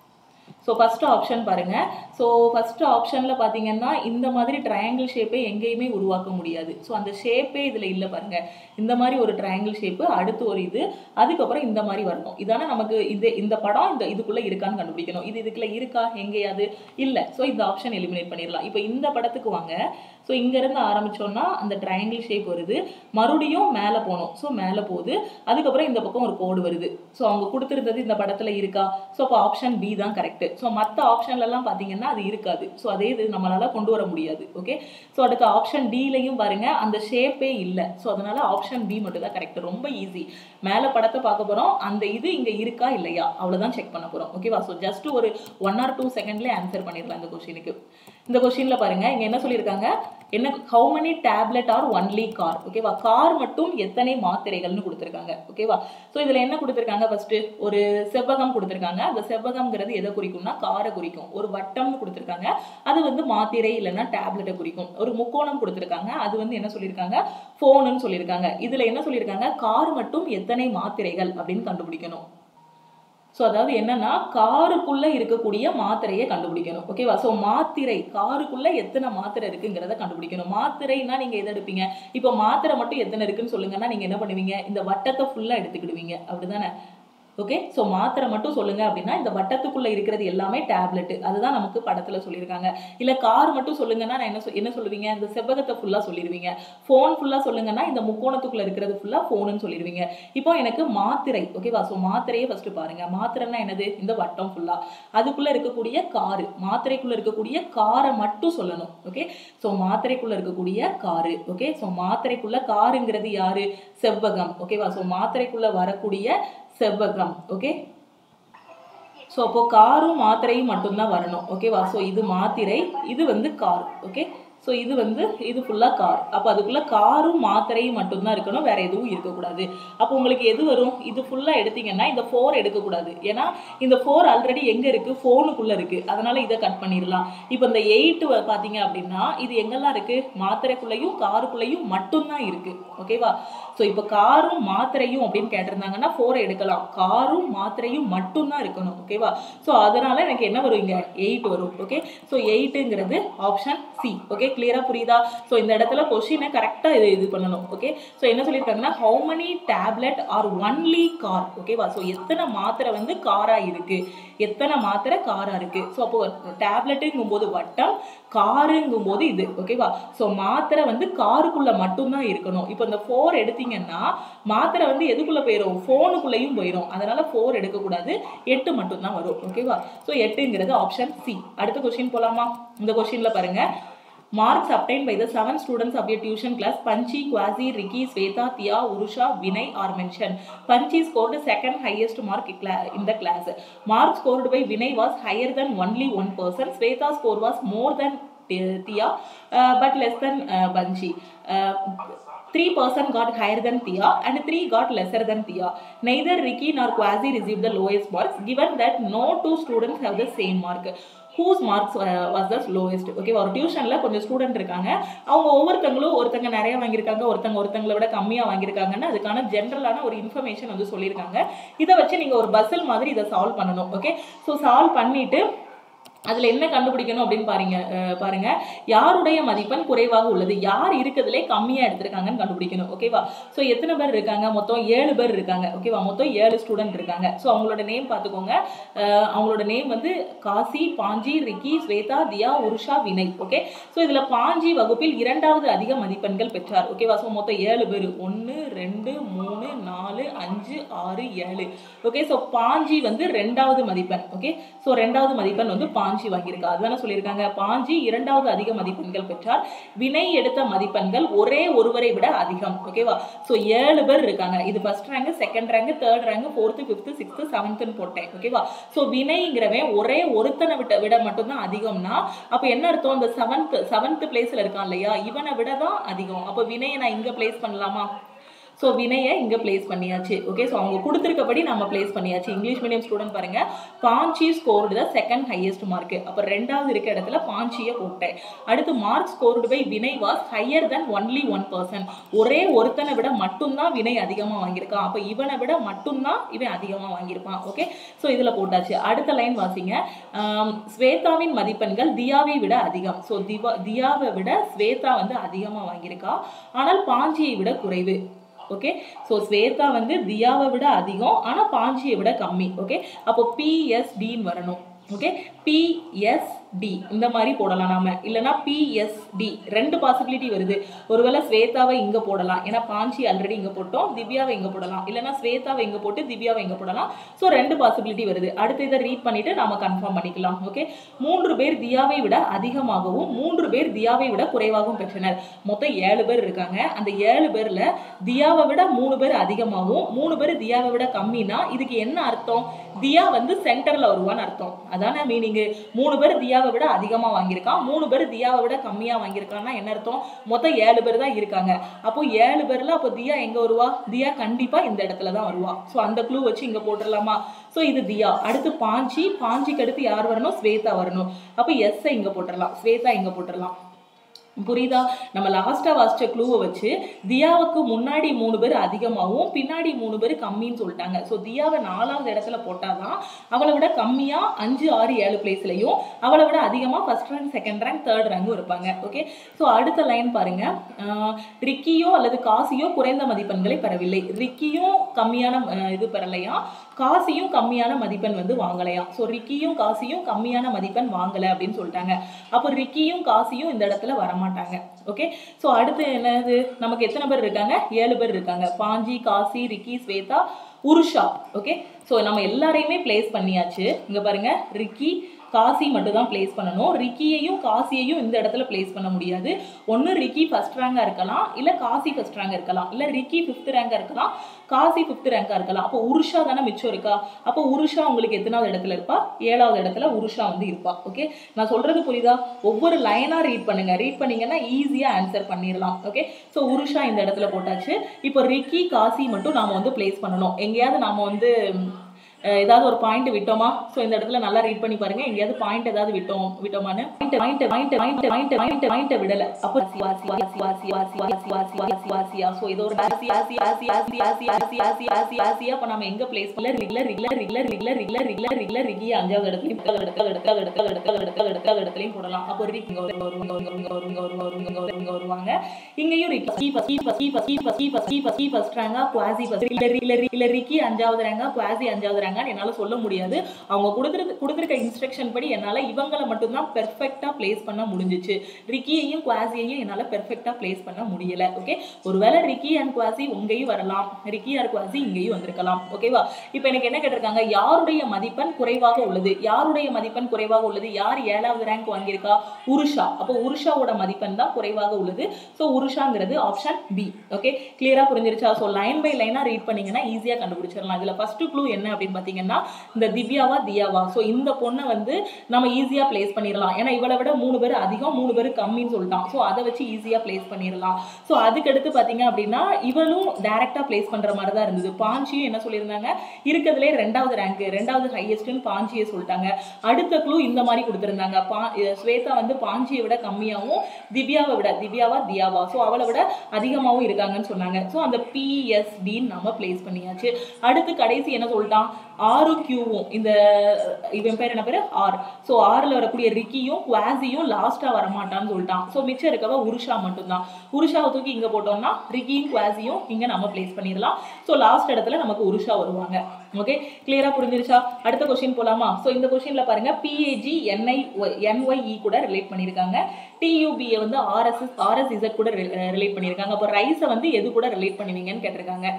ஸோ ஃபஸ்ட்டு ஆப்ஷன் பாருங்கள் ஸோ ஃபஸ்ட்டு ஆப்ஷனில் பார்த்தீங்கன்னா இந்த மாதிரி ட்ரையாங்கிள் ஷேப்பை எங்கேயுமே உருவாக்க முடியாது ஸோ அந்த ஷேப்பே இதில் இல்லை பாருங்கள் இந்த மாதிரி ஒரு ட்ரையாங்கிள் ஷேப்பு அடுத்து ஒரு இது அதுக்கப்புறம் இந்த மாதிரி வரணும் இதானே நமக்கு இது இந்த படம் இந்த இதுக்குள்ளே இருக்கான்னு கண்டுபிடிக்கணும் இது இதுக்குள்ளே இருக்கா எங்கேயாவது இல்லை ஸோ இந்த ஆப்ஷன் எலிமினேட் பண்ணிடலாம் இப்போ இந்த படத்துக்கு வாங்க ஸோ இங்கேருந்து ஆரம்பித்தோன்னா அந்த ட்ரையாங்கிள் ஷேப் வருது மறுபடியும் மேலே போகணும் ஸோ மேலே போகுது அதுக்கப்புறம் இந்த பக்கம் ஒரு கோடு வருது ஸோ அவங்க கொடுத்துருந்தது இந்த படத்தில் இருக்கா ஸோ அப்போ ஆப்ஷன் பி தான் கரெக்டு ஸோ மற்ற ஆப்ஷன்லலாம் பார்த்தீங்கன்னா அது இருக்காது ஸோ அதே இது நம்மளால் கொண்டு வர முடியாது ஓகே ஸோ அடுத்த ஆப்ஷன் டிலையும் பாருங்கள் அந்த ஷேப்பே இல்லை ஸோ அதனால் ஆப்ஷன் பி மட்டும் தான் கரெக்ட் ரொம்ப ஈஸி மேலே படத்தை பார்க்க போகிறோம் அந்த இது இங்கே இருக்கா இல்லையா அவ்வளோதான் செக் பண்ண போகிறோம் ஓகேவா ஸோ ஜஸ்ட் ஒரு ஒன் ஆர் டூ செகண்ட்லேயே ஆன்சர் பண்ணிடலாம் இந்த கொஷினுக்கு இந்த கொஷினில் பாருங்கள் இங்கே என்ன சொல்லியிருக்காங்க என்ன how many tablet are only car ஓகேவா கார் மட்டும் எத்தனை மாத்திரைகள்னு கொடுத்துருக்காங்க ஓகேவா ஸோ இதில் என்ன கொடுத்துருக்காங்க ஃபர்ஸ்ட் ஒரு செவ்வகம் கொடுத்துருக்காங்க அந்த செவ்வகம்ங்கிறது எதை குறிக்கும்னா காரை குறிக்கும் ஒரு வட்டம்னு கொடுத்துருக்காங்க அது வந்து மாத்திரை இல்லைன்னா டேப்லெட்டை குறிக்கும் ஒரு முக்கோணம் கொடுத்துருக்காங்க அது வந்து என்ன சொல்லியிருக்காங்க ஃபோனுன்னு சொல்லியிருக்காங்க இதில் என்ன சொல்லியிருக்காங்க கார் மட்டும் எத்தனை மாத்திரைகள் அப்படின்னு கண்டுபிடிக்கணும் ஸோ அதாவது என்னன்னா காருக்குள்ள இருக்கக்கூடிய மாத்திரையை கண்டுபிடிக்கணும் ஓகேவா ஸோ மாத்திரை காருக்குள்ள எத்தனை மாத்திரை இருக்குங்கிறத கண்டுபிடிக்கணும் மாத்திரைனா நீங்க எதை எடுப்பீங்க இப்போ மாத்திரை மட்டும் எத்தனை இருக்குன்னு சொல்லுங்கன்னா நீங்க என்ன பண்ணுவீங்க இந்த வட்டத்தை ஃபுல்லா எடுத்துக்கிடுவீங்க அப்படிதானே ஓகே ஸோ மாத்திரை மட்டும் சொல்லுங்க அப்படின்னா இந்த வட்டத்துக்குள்ள இருக்கிறது எல்லாமே டேப்லெட் அதுதான் நமக்கு படத்துல சொல்லியிருக்காங்க இல்ல கார் மட்டும் சொல்லுங்கன்னா நான் என்ன சொல் என்ன சொல்லுவீங்க இந்த செவ்வகத்தை ஃபுல்லா சொல்லிடுவீங்க ஃபோன் ஃபுல்லா சொல்லுங்கன்னா இந்த முக்கோணத்துக்குள்ள இருக்கிறது ஃபுல்லா ஃபோனுன்னு சொல்லிடுவீங்க இப்போ எனக்கு மாத்திரை ஓகேவா ஸோ மாத்திரையே ஃபர்ஸ்ட் பாருங்க மாத்திரைன்னா என்னது இந்த வட்டம் ஃபுல்லா அதுக்குள்ள இருக்கக்கூடிய காரு மாத்திரைக்குள்ள இருக்கக்கூடிய காரை மட்டும் சொல்லணும் ஓகே ஸோ மாத்திரைக்குள்ள இருக்கக்கூடிய காரு ஓகே ஸோ மாத்திரைக்குள்ள காருங்கிறது யாரு செவ்வகம் ஓகேவா ஸோ மாத்திரைக்குள்ள வரக்கூடிய செவ்வகம் ஓகே ஸோ அப்போ காரும் மாத்திரையும் மட்டும்தான் வரணும் ஓகேவா ஸோ இது மாத்திரை இது வந்து கார் ஓகே ஸோ இது வந்து இது ஃபுல்லாக கார் அப்போ அதுக்குள்ளே காரும் மாத்திரையும் மட்டும்தான் இருக்கணும் வேற எதுவும் இருக்கக்கூடாது அப்போ உங்களுக்கு எது வரும் இது ஃபுல்லாக எடுத்தீங்கன்னா இந்த ஃபோர் எடுக்கக்கூடாது ஏன்னா இந்த ஃபோர் ஆல்ரெடி எங்கே இருக்குது ஃபோனுக்குள்ளே இருக்குது அதனால இதை கட் பண்ணிடலாம் இப்போ இந்த எயிட்டு பார்த்தீங்க அப்படின்னா இது எங்கெல்லாம் இருக்குது மாத்திரைக்குள்ளேயும் காருக்குள்ளேயும் மட்டும்தான் இருக்குது ஓகேவா ஸோ இப்போ காரும் மாத்திரையும் அப்படின்னு கேட்டிருந்தாங்கன்னா ஃபோரை எடுக்கலாம் காரும் மாத்திரையும் மட்டும்தான் இருக்கணும் ஓகேவா ஸோ அதனால எனக்கு என்ன வரும் இங்கே எயிட் வரும் ஓகே ஸோ எயிட்டுங்கிறது ஆப்ஷன் சி ஓகே கிளியரா புரியுதா ஸோ இந்த இடத்துல கொஷினை கரெக்டாக இது இது பண்ணணும் ஓகே ஸோ என்ன சொல்லியிருக்காங்கன்னா how many tablet are only car ஓகேவா ஸோ எத்தனை மாத்திரை வந்து காரா இருக்கு எத்தனை மாத்திரை காரா இருக்கு ஸோ அப்போ டேப்லெட்டுங்கும் போது வட்டம் காருங்கும் போது இது ஓகேவா ஸோ மாத்திரை வந்து காருக்குள்ள மட்டும்தான் இருக்கணும் இப்போ இந்த ஃபோர் எடுத்தீங்கன்னா மாத்திரை வந்து எதுக்குள்ள போயிடும் ஃபோனுக்குள்ளேயும் போயிடும் அதனால ஃபோர் எடுக்கக்கூடாது எட்டு மட்டும்தான் வரும் ஓகேவா ஸோ எட்டுங்கிறது ஆப்ஷன் சி அடுத்த கொஸ்டின் போலாமா இந்த கொஸ்டின்ல பாருங்க Marks obtained by the seven students of your tuition class, Panchi, Quasi, Ricky, Sweta, Tia, Urusha, Vinay are mentioned. Panchi scored the second highest mark cla- in the class. Mark scored by Vinay was higher than only one person. Sweta's score was more than Ti- Tia, uh, but less than uh, Panchi. Uh, Three person got higher than Tia and three got lesser than Tia. Neither Ricky nor Quasi received the lowest marks given that no two students have the same mark. Whose marks was the lowest ஓகேவா ஒரு டியூஷனில் கொஞ்சம் student இருக்காங்க அவங்க ஒவ்வொருத்தங்களும் ஒருத்தங்க நிறைய வாங்கியிருக்காங்க ஒருத்தங்க ஒருத்தங்களை விட கம்மியாக வாங்கியிருக்காங்கன்னு அதுக்கான ஜென்ரலான ஒரு இன்ஃபர்மேஷன் வந்து சொல்லியிருக்காங்க இதை வச்சு நீங்கள் ஒரு பஸ்ஸல் மாதிரி இதை சால்வ் பண்ணணும் ஓகே ஸோ சால்வ் பண்ணிட்டு அதில் என்ன கண்டுபிடிக்கணும் அப்படின்னு பாருங்க அஹ் பாருங்க யாருடைய மதிப்பெண் குறைவாக உள்ளது யார் இருக்கிறதுலே கம்மியாக எடுத்திருக்காங்கன்னு கண்டுபிடிக்கணும் ஓகேவா ஸோ எத்தனை பேர் இருக்காங்க மொத்தம் ஏழு பேர் இருக்காங்க ஓகேவா மொத்தம் ஏழு ஸ்டூடெண்ட் இருக்காங்க ஸோ அவங்களோட நேம் பார்த்துக்கோங்க அஹ் அவங்களோட நேம் வந்து Kasi Panchi Ricky Shweta Diya Urusha Vinay okay so இதில் பாஞ்சி வகுப்பில் இரண்டாவது அதிக மதிப்பெண்கள் பெற்றார் ஓகேவா ஸோ மொத்தம் ஏழு பேர் ஒன்று ரெண்டு மூணு நாலு அஞ்சு ஆறு ஏழு ஓகே ஸோ பாஞ்சி வந்து ரெண்டாவது மதிப்பெண் ஓகே ஸோ ரெண்டாவது மதிப்பெண் வந்து பாஞ்சி வாங்கியிருக்கா அதுதானே சொல்லியிருக்காங்க பாஞ்சி இரண்டாவது அதிக மதிப்பெண்கள் பெற்றார் வினய் எடுத்த மதிப்பெண்கள் ஒரே ஒருவரை விட அதிகம் ஓகேவா ஸோ ஏழு பேர் இருக்காங்க இது first rank second rank third rank fourth fifth sixth செவன்த்துன்னு போட்டேன் ஓகேவா ஸோ வினய்ங்கிறவன் ஒரே ஒருத்தனை விட விட மட்டும்தான் அதிகம்னா அப்போ என்ன அர்த்தம் இந்த செவன்த் செவன்த் பிளேஸ்ல இருக்கான் இல்லையா இவனை விட தான் அதிகம் அப்போ வினயை நான் இங்க பிளேஸ் பண்ணலாமா ஸோ வினயை இங்கே பிளேஸ் பண்ணியாச்சு ஓகே ஸோ அவங்க கொடுத்துருக்கபடி நம்ம பிளேஸ் பண்ணியாச்சு இங்கிலீஷ் மீடியம் ஸ்டூடெண்ட் பாருங்க பாஞ்சி ஸ்கோர்டு தான் செகண்ட் ஹையஸ்ட் மார்க் அப்போ ரெண்டாவது இருக்க இடத்துல பாஞ்சியை போட்டேன் அடுத்து mark scored by Vinay was higher then only one person ஒரே ஒருத்தனை விட மட்டும்தான் வினய் அதிகமாக வாங்கியிருக்கான் அப்போ இவனை விட மட்டும்தான் இவன் அதிகமாக வாங்கியிருப்பான் ஓகே ஸோ இதில் போட்டாச்சு அடுத்த லைன் வாசிங்க ஆம், ஸ்வேதாவின் மதிப்பெண்கள் தியாவை விட அதிகம் ஸோ திவா தியாவை விட ஸ்வேதா வந்து அதிகமாக வாங்கியிருக்கா ஆனால் பாஞ்சியை விட குறைவு ஓகே ஸோ ஸ்வேதா வந்து தியாவை விட அதிகம் ஆனால் பாஞ்சியை விட கம்மி ஓகே அப்போ பிஎஸ்டின்னு வரணும் ஓகே பிஎஸ்டி இந்த மாதிரி போடலாம் நாம இல்லைன்னா பிஎஸ்டி ரெண்டு பாசிபிலிட்டி வருது ஒருவேளை ஸ்வேதாவை இங்கே போடலாம் ஏன்னா பாஞ்சி ஆல்ரெடி இங்கே போட்டோம் திவ்யாவை இங்கே போடலாம் இல்லைன்னா ஸ்வேதாவை இங்கே போட்டு திவ்யாவை இங்கே போடலாம் ஸோ ரெண்டு பாசிபிலிட்டி வருது அடுத்து இதை ரீட் பண்ணிட்டு நாம கன்ஃபார்ம் பண்ணிக்கலாம் ஓகே மூன்று பேர் தியாவை விட அதிகமாகவும் மூன்று பேர் தியாவை விட குறைவாகவும் பெற்றனர் மொத்தம் ஏழு பேர் இருக்காங்க அந்த ஏழு பேர்ல தியாவை விட மூணு பேர் அதிகமாகவும் மூணு பேர் தியாவை விட கம்மினா இதுக்கு என்ன அர்த்தம் தியா வந்து சென்டர்ல வருவான்னு அர்த்தம் அதான மீனிங் மூணு பேர் தியாவை விட அதிகமா வாங்கியிருக்கான் மூணு பேர் தியாவை விட கம்மியா வாங்கியிருக்கான்னா என்ன அர்த்தம் மொத்தம் ஏழு பேர் தான் இருக்காங்க அப்போ ஏழு பேர்ல அப்போ தியா எங்க வருவா தியா கண்டிப்பா இந்த இடத்துல தான் வருவா ஸோ அந்த க்ளூ வச்சு இங்க போட்டுடலாமா ஸோ இது தியா அடுத்து பாஞ்சி பாஞ்சிக்கு அடுத்து யார் வரணும் ஸ்வேதா வரணும் அப்போ எஸ் இங்க போட்டுடலாம் ஸ்வேதா இங்க போட்டுடலாம் புரியுதா நம்ம லாஸ்டா வாசிச்ச க்ளூவை வச்சு தியாவுக்கு முன்னாடி மூணு பேர் அதிகமாகவும் பின்னாடி மூணு பேர் கம்மின்னு சொல்லிட்டாங்க ஸோ தியாவை நாலாவது இடத்துல போட்டாதான் அவளை விட கம்மியா அஞ்சு ஆறு ஏழு பிளேஸ்லையும் அவளை விட அதிகமா first rank second rank third ரேங்கும் இருப்பாங்க ஓகே ஸோ அடுத்த லைன் பாருங்க ஆஹ் ரிக்கியோ அல்லது காசியோ குறைந்த மதிப்பெண்களை பெறவில்லை ரிக்கியும் கம்மியான ஆஹ் இது பெறலையா காசியும் கம்மியான மதிப்பெண் வந்து வாங்கலையாம் ஸோ ரிக்கியும் காசியும் கம்மியான மதிப்பெண் வாங்கலை அப்படின்னு சொல்லிட்டாங்க அப்போ ரிக்கியும் காசியும் இந்த இடத்துல வரமாட்டாங்க ஓகே ஸோ அடுத்து என்னது நமக்கு எத்தனை பேர் இருக்காங்க ஏழு பேர் இருக்காங்க Panchi Kasi Ricky Shweta Urusha okay so நம்ம எல்லாரையுமே பிளேஸ் பண்ணியாச்சு இங்க பாருங்க ரிக்கி காசி மட்டும் தான் பிளேஸ் பண்ணணும் ரிக்கியையும் காசியையும் இந்த இடத்துல பிளேஸ் பண்ண முடியாது ஒன்று ரிக்கி ஃபர்ஸ்ட் ரேங்காக இருக்கலாம் இல்லை காசி ஃபர்ஸ்ட் ரேங்காக இருக்கலாம் இல்லை ரிக்கி ஃபிஃப்த் ரேங்காக இருக்கலாம் காசி ஃபிஃப்த் ரேங்காக இருக்கலாம் அப்போ உருஷா தானே மிச்சம் இருக்கா அப்போ உருஷா உங்களுக்கு எத்தனாவது இடத்துல இருப்பா ஏழாவது இடத்துல உருஷா வந்து இருப்பா ஓகே நான் சொல்றது புரியுதா ஒவ்வொரு லைனாக ரீட் பண்ணுங்க ரீட் பண்ணீங்கன்னா ஈஸியாக ஆன்சர் பண்ணிடலாம் ஓகே ஸோ உருஷா இந்த இடத்துல போட்டாச்சு இப்போ ரிக்கி காசி மட்டும் நாம வந்து பிளேஸ் பண்ணணும் எங்கேயாவது நாம வந்து ம், அஹ் ஏதாவது ஒரு பாயிண்ட் விட்டோமா ஸோ இந்த இடத்துல நல்லா ரீட் பண்ணி பாருங்க எங்கேயாவது பாயிண்ட் ஏதாவது விட்டோம் விட்டோமான்னு point point point point point point விடல அப்போ வாசி வாசி வாசி வாசி வாசி வாசி வாசி வாசியா ஸோ ஏதோ ஒரு ஆசி ஆசி ஆசி ஆசி ஆசி ஆசி ஆசி ஆசி ஆசியா அப்போ நம்ம எங்க பிளேஸ் பண்ணல ரிகுலர் ரிகுலர் ரிகுலர் ரிகுலர் ரிகுலர் ரிகுலர் ரிகுலர் ரிகி அஞ்சாவது இடத்துலையும் பத்தாவது இடத்துல இடத்துல இடத்துல இடத்துல இடத்துல இடத்துல இடத்துலையும் போடலாம் அப்போ ரிக் இங்க வரும் வரும் வரும் வரும் வரும் வரும் வரும் இங்க வரும் இங்க வருவாங்க இங்கேயும் Ricky first first first first first first first ரேங்கா குவாசி ஃபர்ஸ்ட் இல்ல இல்ல இல்ல ரிக்கி அஞ்சாவது ரேங்கா குவாசி அஞ்சாவது ரேங்கான்னு என்னால சொல்ல முடியாது அவங்க கொடுத்துருக்கு கொடுத்துருக்க இன்ஸ்ட்ரக்ஷன் படி என்னால இவங்களை மட்டும்தான் பெர்ஃபெக்டா பிளேஸ் பண்ண முடிஞ்சிச்சு ரிக்கியையும் குவாசியையும் என்னால பெர்ஃபெக்டா பிளேஸ் பண்ண முடியல ஓகே ஒருவேளை ரிக்கி அண்ட் குவாசி உங்கேயும் வரலாம் ரிக்கி ஆர் குவாசி இங்கேயும் வந்திருக்கலாம் ஓகேவா இப்போ எனக்கு என்ன கேட்டிருக்காங்க யாருடைய மதிப்பெண் குறைவாக உள்ளது யாருடைய மதிப்பெண் குறைவாக உள்ளது யார் ஏழாவது ரேங்க் வாங்கியிருக்கா உருஷா அப்போ உருஷாவோட மதிப்பெண் தான் குறைவாக உள்ளது ஸோ உருஷாங்கிறது ஆப்ஷன் பி ஓகே கிளியரா புரிஞ்சிருச்சா ஸோ லைன் பை லைனா ரீட் பண்ணீங்கன்னா ஈஸியா கண்டுபிடிச்சிடலாம் இதுல ஃபர்ஸ்ட் க்ளூ என்ன அப்படின்னு பார்த்தீங்கன்னா இந்த திவ்யாவா தியாவா ஸோ இந்த பொண்ணை வந்து நம்ம ஈஸியாக ப்ளேஸ் பண்ணிடலாம் ஏன்னா இவளை விட மூணு பேர் அதிகம் மூணு பேர் கம்மின்னு சொல்லிட்டான் ஸோ அதை வச்சு ஈஸியாக ப்ளேஸ் பண்ணிடலாம் ஸோ அதுக்கடுத்து பார்த்தீங்க அப்படின்னா இவளும் டேரெக்டாக ப்ளேஸ் பண்ணுற மாதிரி தான் இருந்தது பாஞ்சியும் என்ன சொல்லியிருந்தாங்க இருக்கிறதுலே ரெண்டாவது ரேங்க் ரெண்டாவது ஹையஸ்ட்னு பாஞ்சியை சொல்லிட்டாங்க அடுத்த க்ளூ இந்த மாதிரி கொடுத்துருந்தாங்க பா அஹ் ஸ்வேதா வந்து பாஞ்சியை விட கம்மியாகவும் திவ்யாவை விட திவ்யாவா தியாவா ஸோ அவளை விட அதிகமாகவும் இருக்காங்கன்னு சொன்னாங்க ஸோ அந்த பிஎஸ்டின்னு நம்ம ப்ளேஸ் பண்ணியாச்சு அடுத்து கடைசி என்ன சொல்லிட்டான் ஆரும் கியூவும் இந்த இவன் பேர் என்ன பேர் ஆர் ஸோ ஆறில் வரக்கூடிய ரிக்கியும் குவாசியும் லாஸ்ட்டாக வரமாட்டான்னு சொல்லிட்டான் ஸோ மிச்சம் இருக்கவ உருஷா மட்டும்தான் உருஷாவை தூக்கி இங்கே போட்டோம்னா ரிக்கியும் குவாசியும் இங்கே நம்ம ப்ளேஸ் பண்ணிடலாம் ஸோ லாஸ்ட் இடத்துல நமக்கு உருஷா வருவாங்க ஓகே கிளியரா புரிஞ்சிருச்சா அடுத்த கொஸ்டின் போலாமா ஸோ இந்த கொஸ்டின்ல பாருங்க பிஏஜி என்ஐ என்ஒய்இ கூட ரிலேட் பண்ணியிருக்காங்க டியூபியை வந்து ஆர்எஸ்எஸ் ஆர்எஸ்இசட் கூட ரிலேட் பண்ணியிருக்காங்க அப்போ ரைஸை வந்து எது கூட ரிலேட் பண்ணுவீங்கன்னு கேட்டிருக்காங்க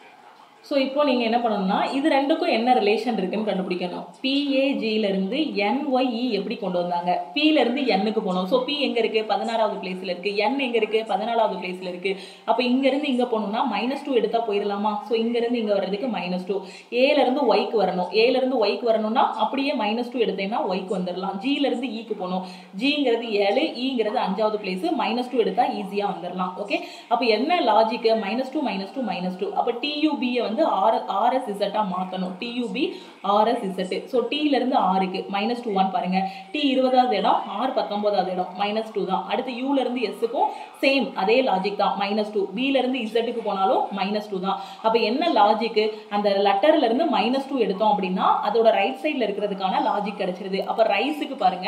ஸோ இப்போ நீங்கள் என்ன பண்ணணும்னா இது ரெண்டுக்கும் என்ன ரிலேஷன் இருக்குன்னு கண்டுபிடிக்கணும் பிஏஜியில இருந்து என்ஒய்இ எப்படி கொண்டு வந்தாங்க P ல இருந்து எண்ணுக்கு போகணும் ஸோ பி எங்கே இருக்குது பதினாறாவது பிளேஸில் இருக்குது என் எங்கே இருக்குது பதினாலாவது பிளேஸில் இருக்குது அப்போ இங்கேருந்து இங்கே போகணும்னா மைனஸ் டூ எடுத்தால் போயிடலாமா ஸோ இங்கேருந்து இங்கே வர்றதுக்கு மைனஸ் டூ ஏலேருந்து ஒய்க்கு வரணும் ஏலேருந்து ஒய்க்கு வரணும்னா அப்படியே மைனஸ் டூ எடுத்தேன்னா ஒய்க்கு வந்துடலாம் ஜியிலேருந்து ஈக்கு போகணும் ஜிங்கிறது ஏழு ஈங்கிறது அஞ்சாவது பிளேஸ் மைனஸ் டூ எடுத்தால் ஈஸியாக வந்துடலாம் ஓகே அப்போ என்ன logic minus two minus two minus two அப்போ டியூபியை வந்து ஆர் ஆர்எஸ் இசட்டாக மாற்றணும் டியூபி ஆர்எஸ் இசட்டு ஸோ இருந்து ஆறுக்கு மைனஸ் டூ ஒன் பாருங்க டி இருபதாவது இடம் ஆர் பத்தொன்பதாவது இடம் மைனஸ் டூ தான் அடுத்து யூல இருந்து எஸ்ஸுக்கும் சேம் அதே லாஜிக் தான் மைனஸ் டூ இருந்து இசட்டுக்கு போனாலும் மைனஸ் டூ தான் அப்போ என்ன லாஜிக்கு அந்த லெட்டர்ல இருந்து மைனஸ் டூ எடுத்தோம் அப்படின்னா அதோட ரைட் சைடில் இருக்கிறதுக்கான லாஜிக் கிடைச்சிருது அப்போ ரைஸுக்கு பாருங்க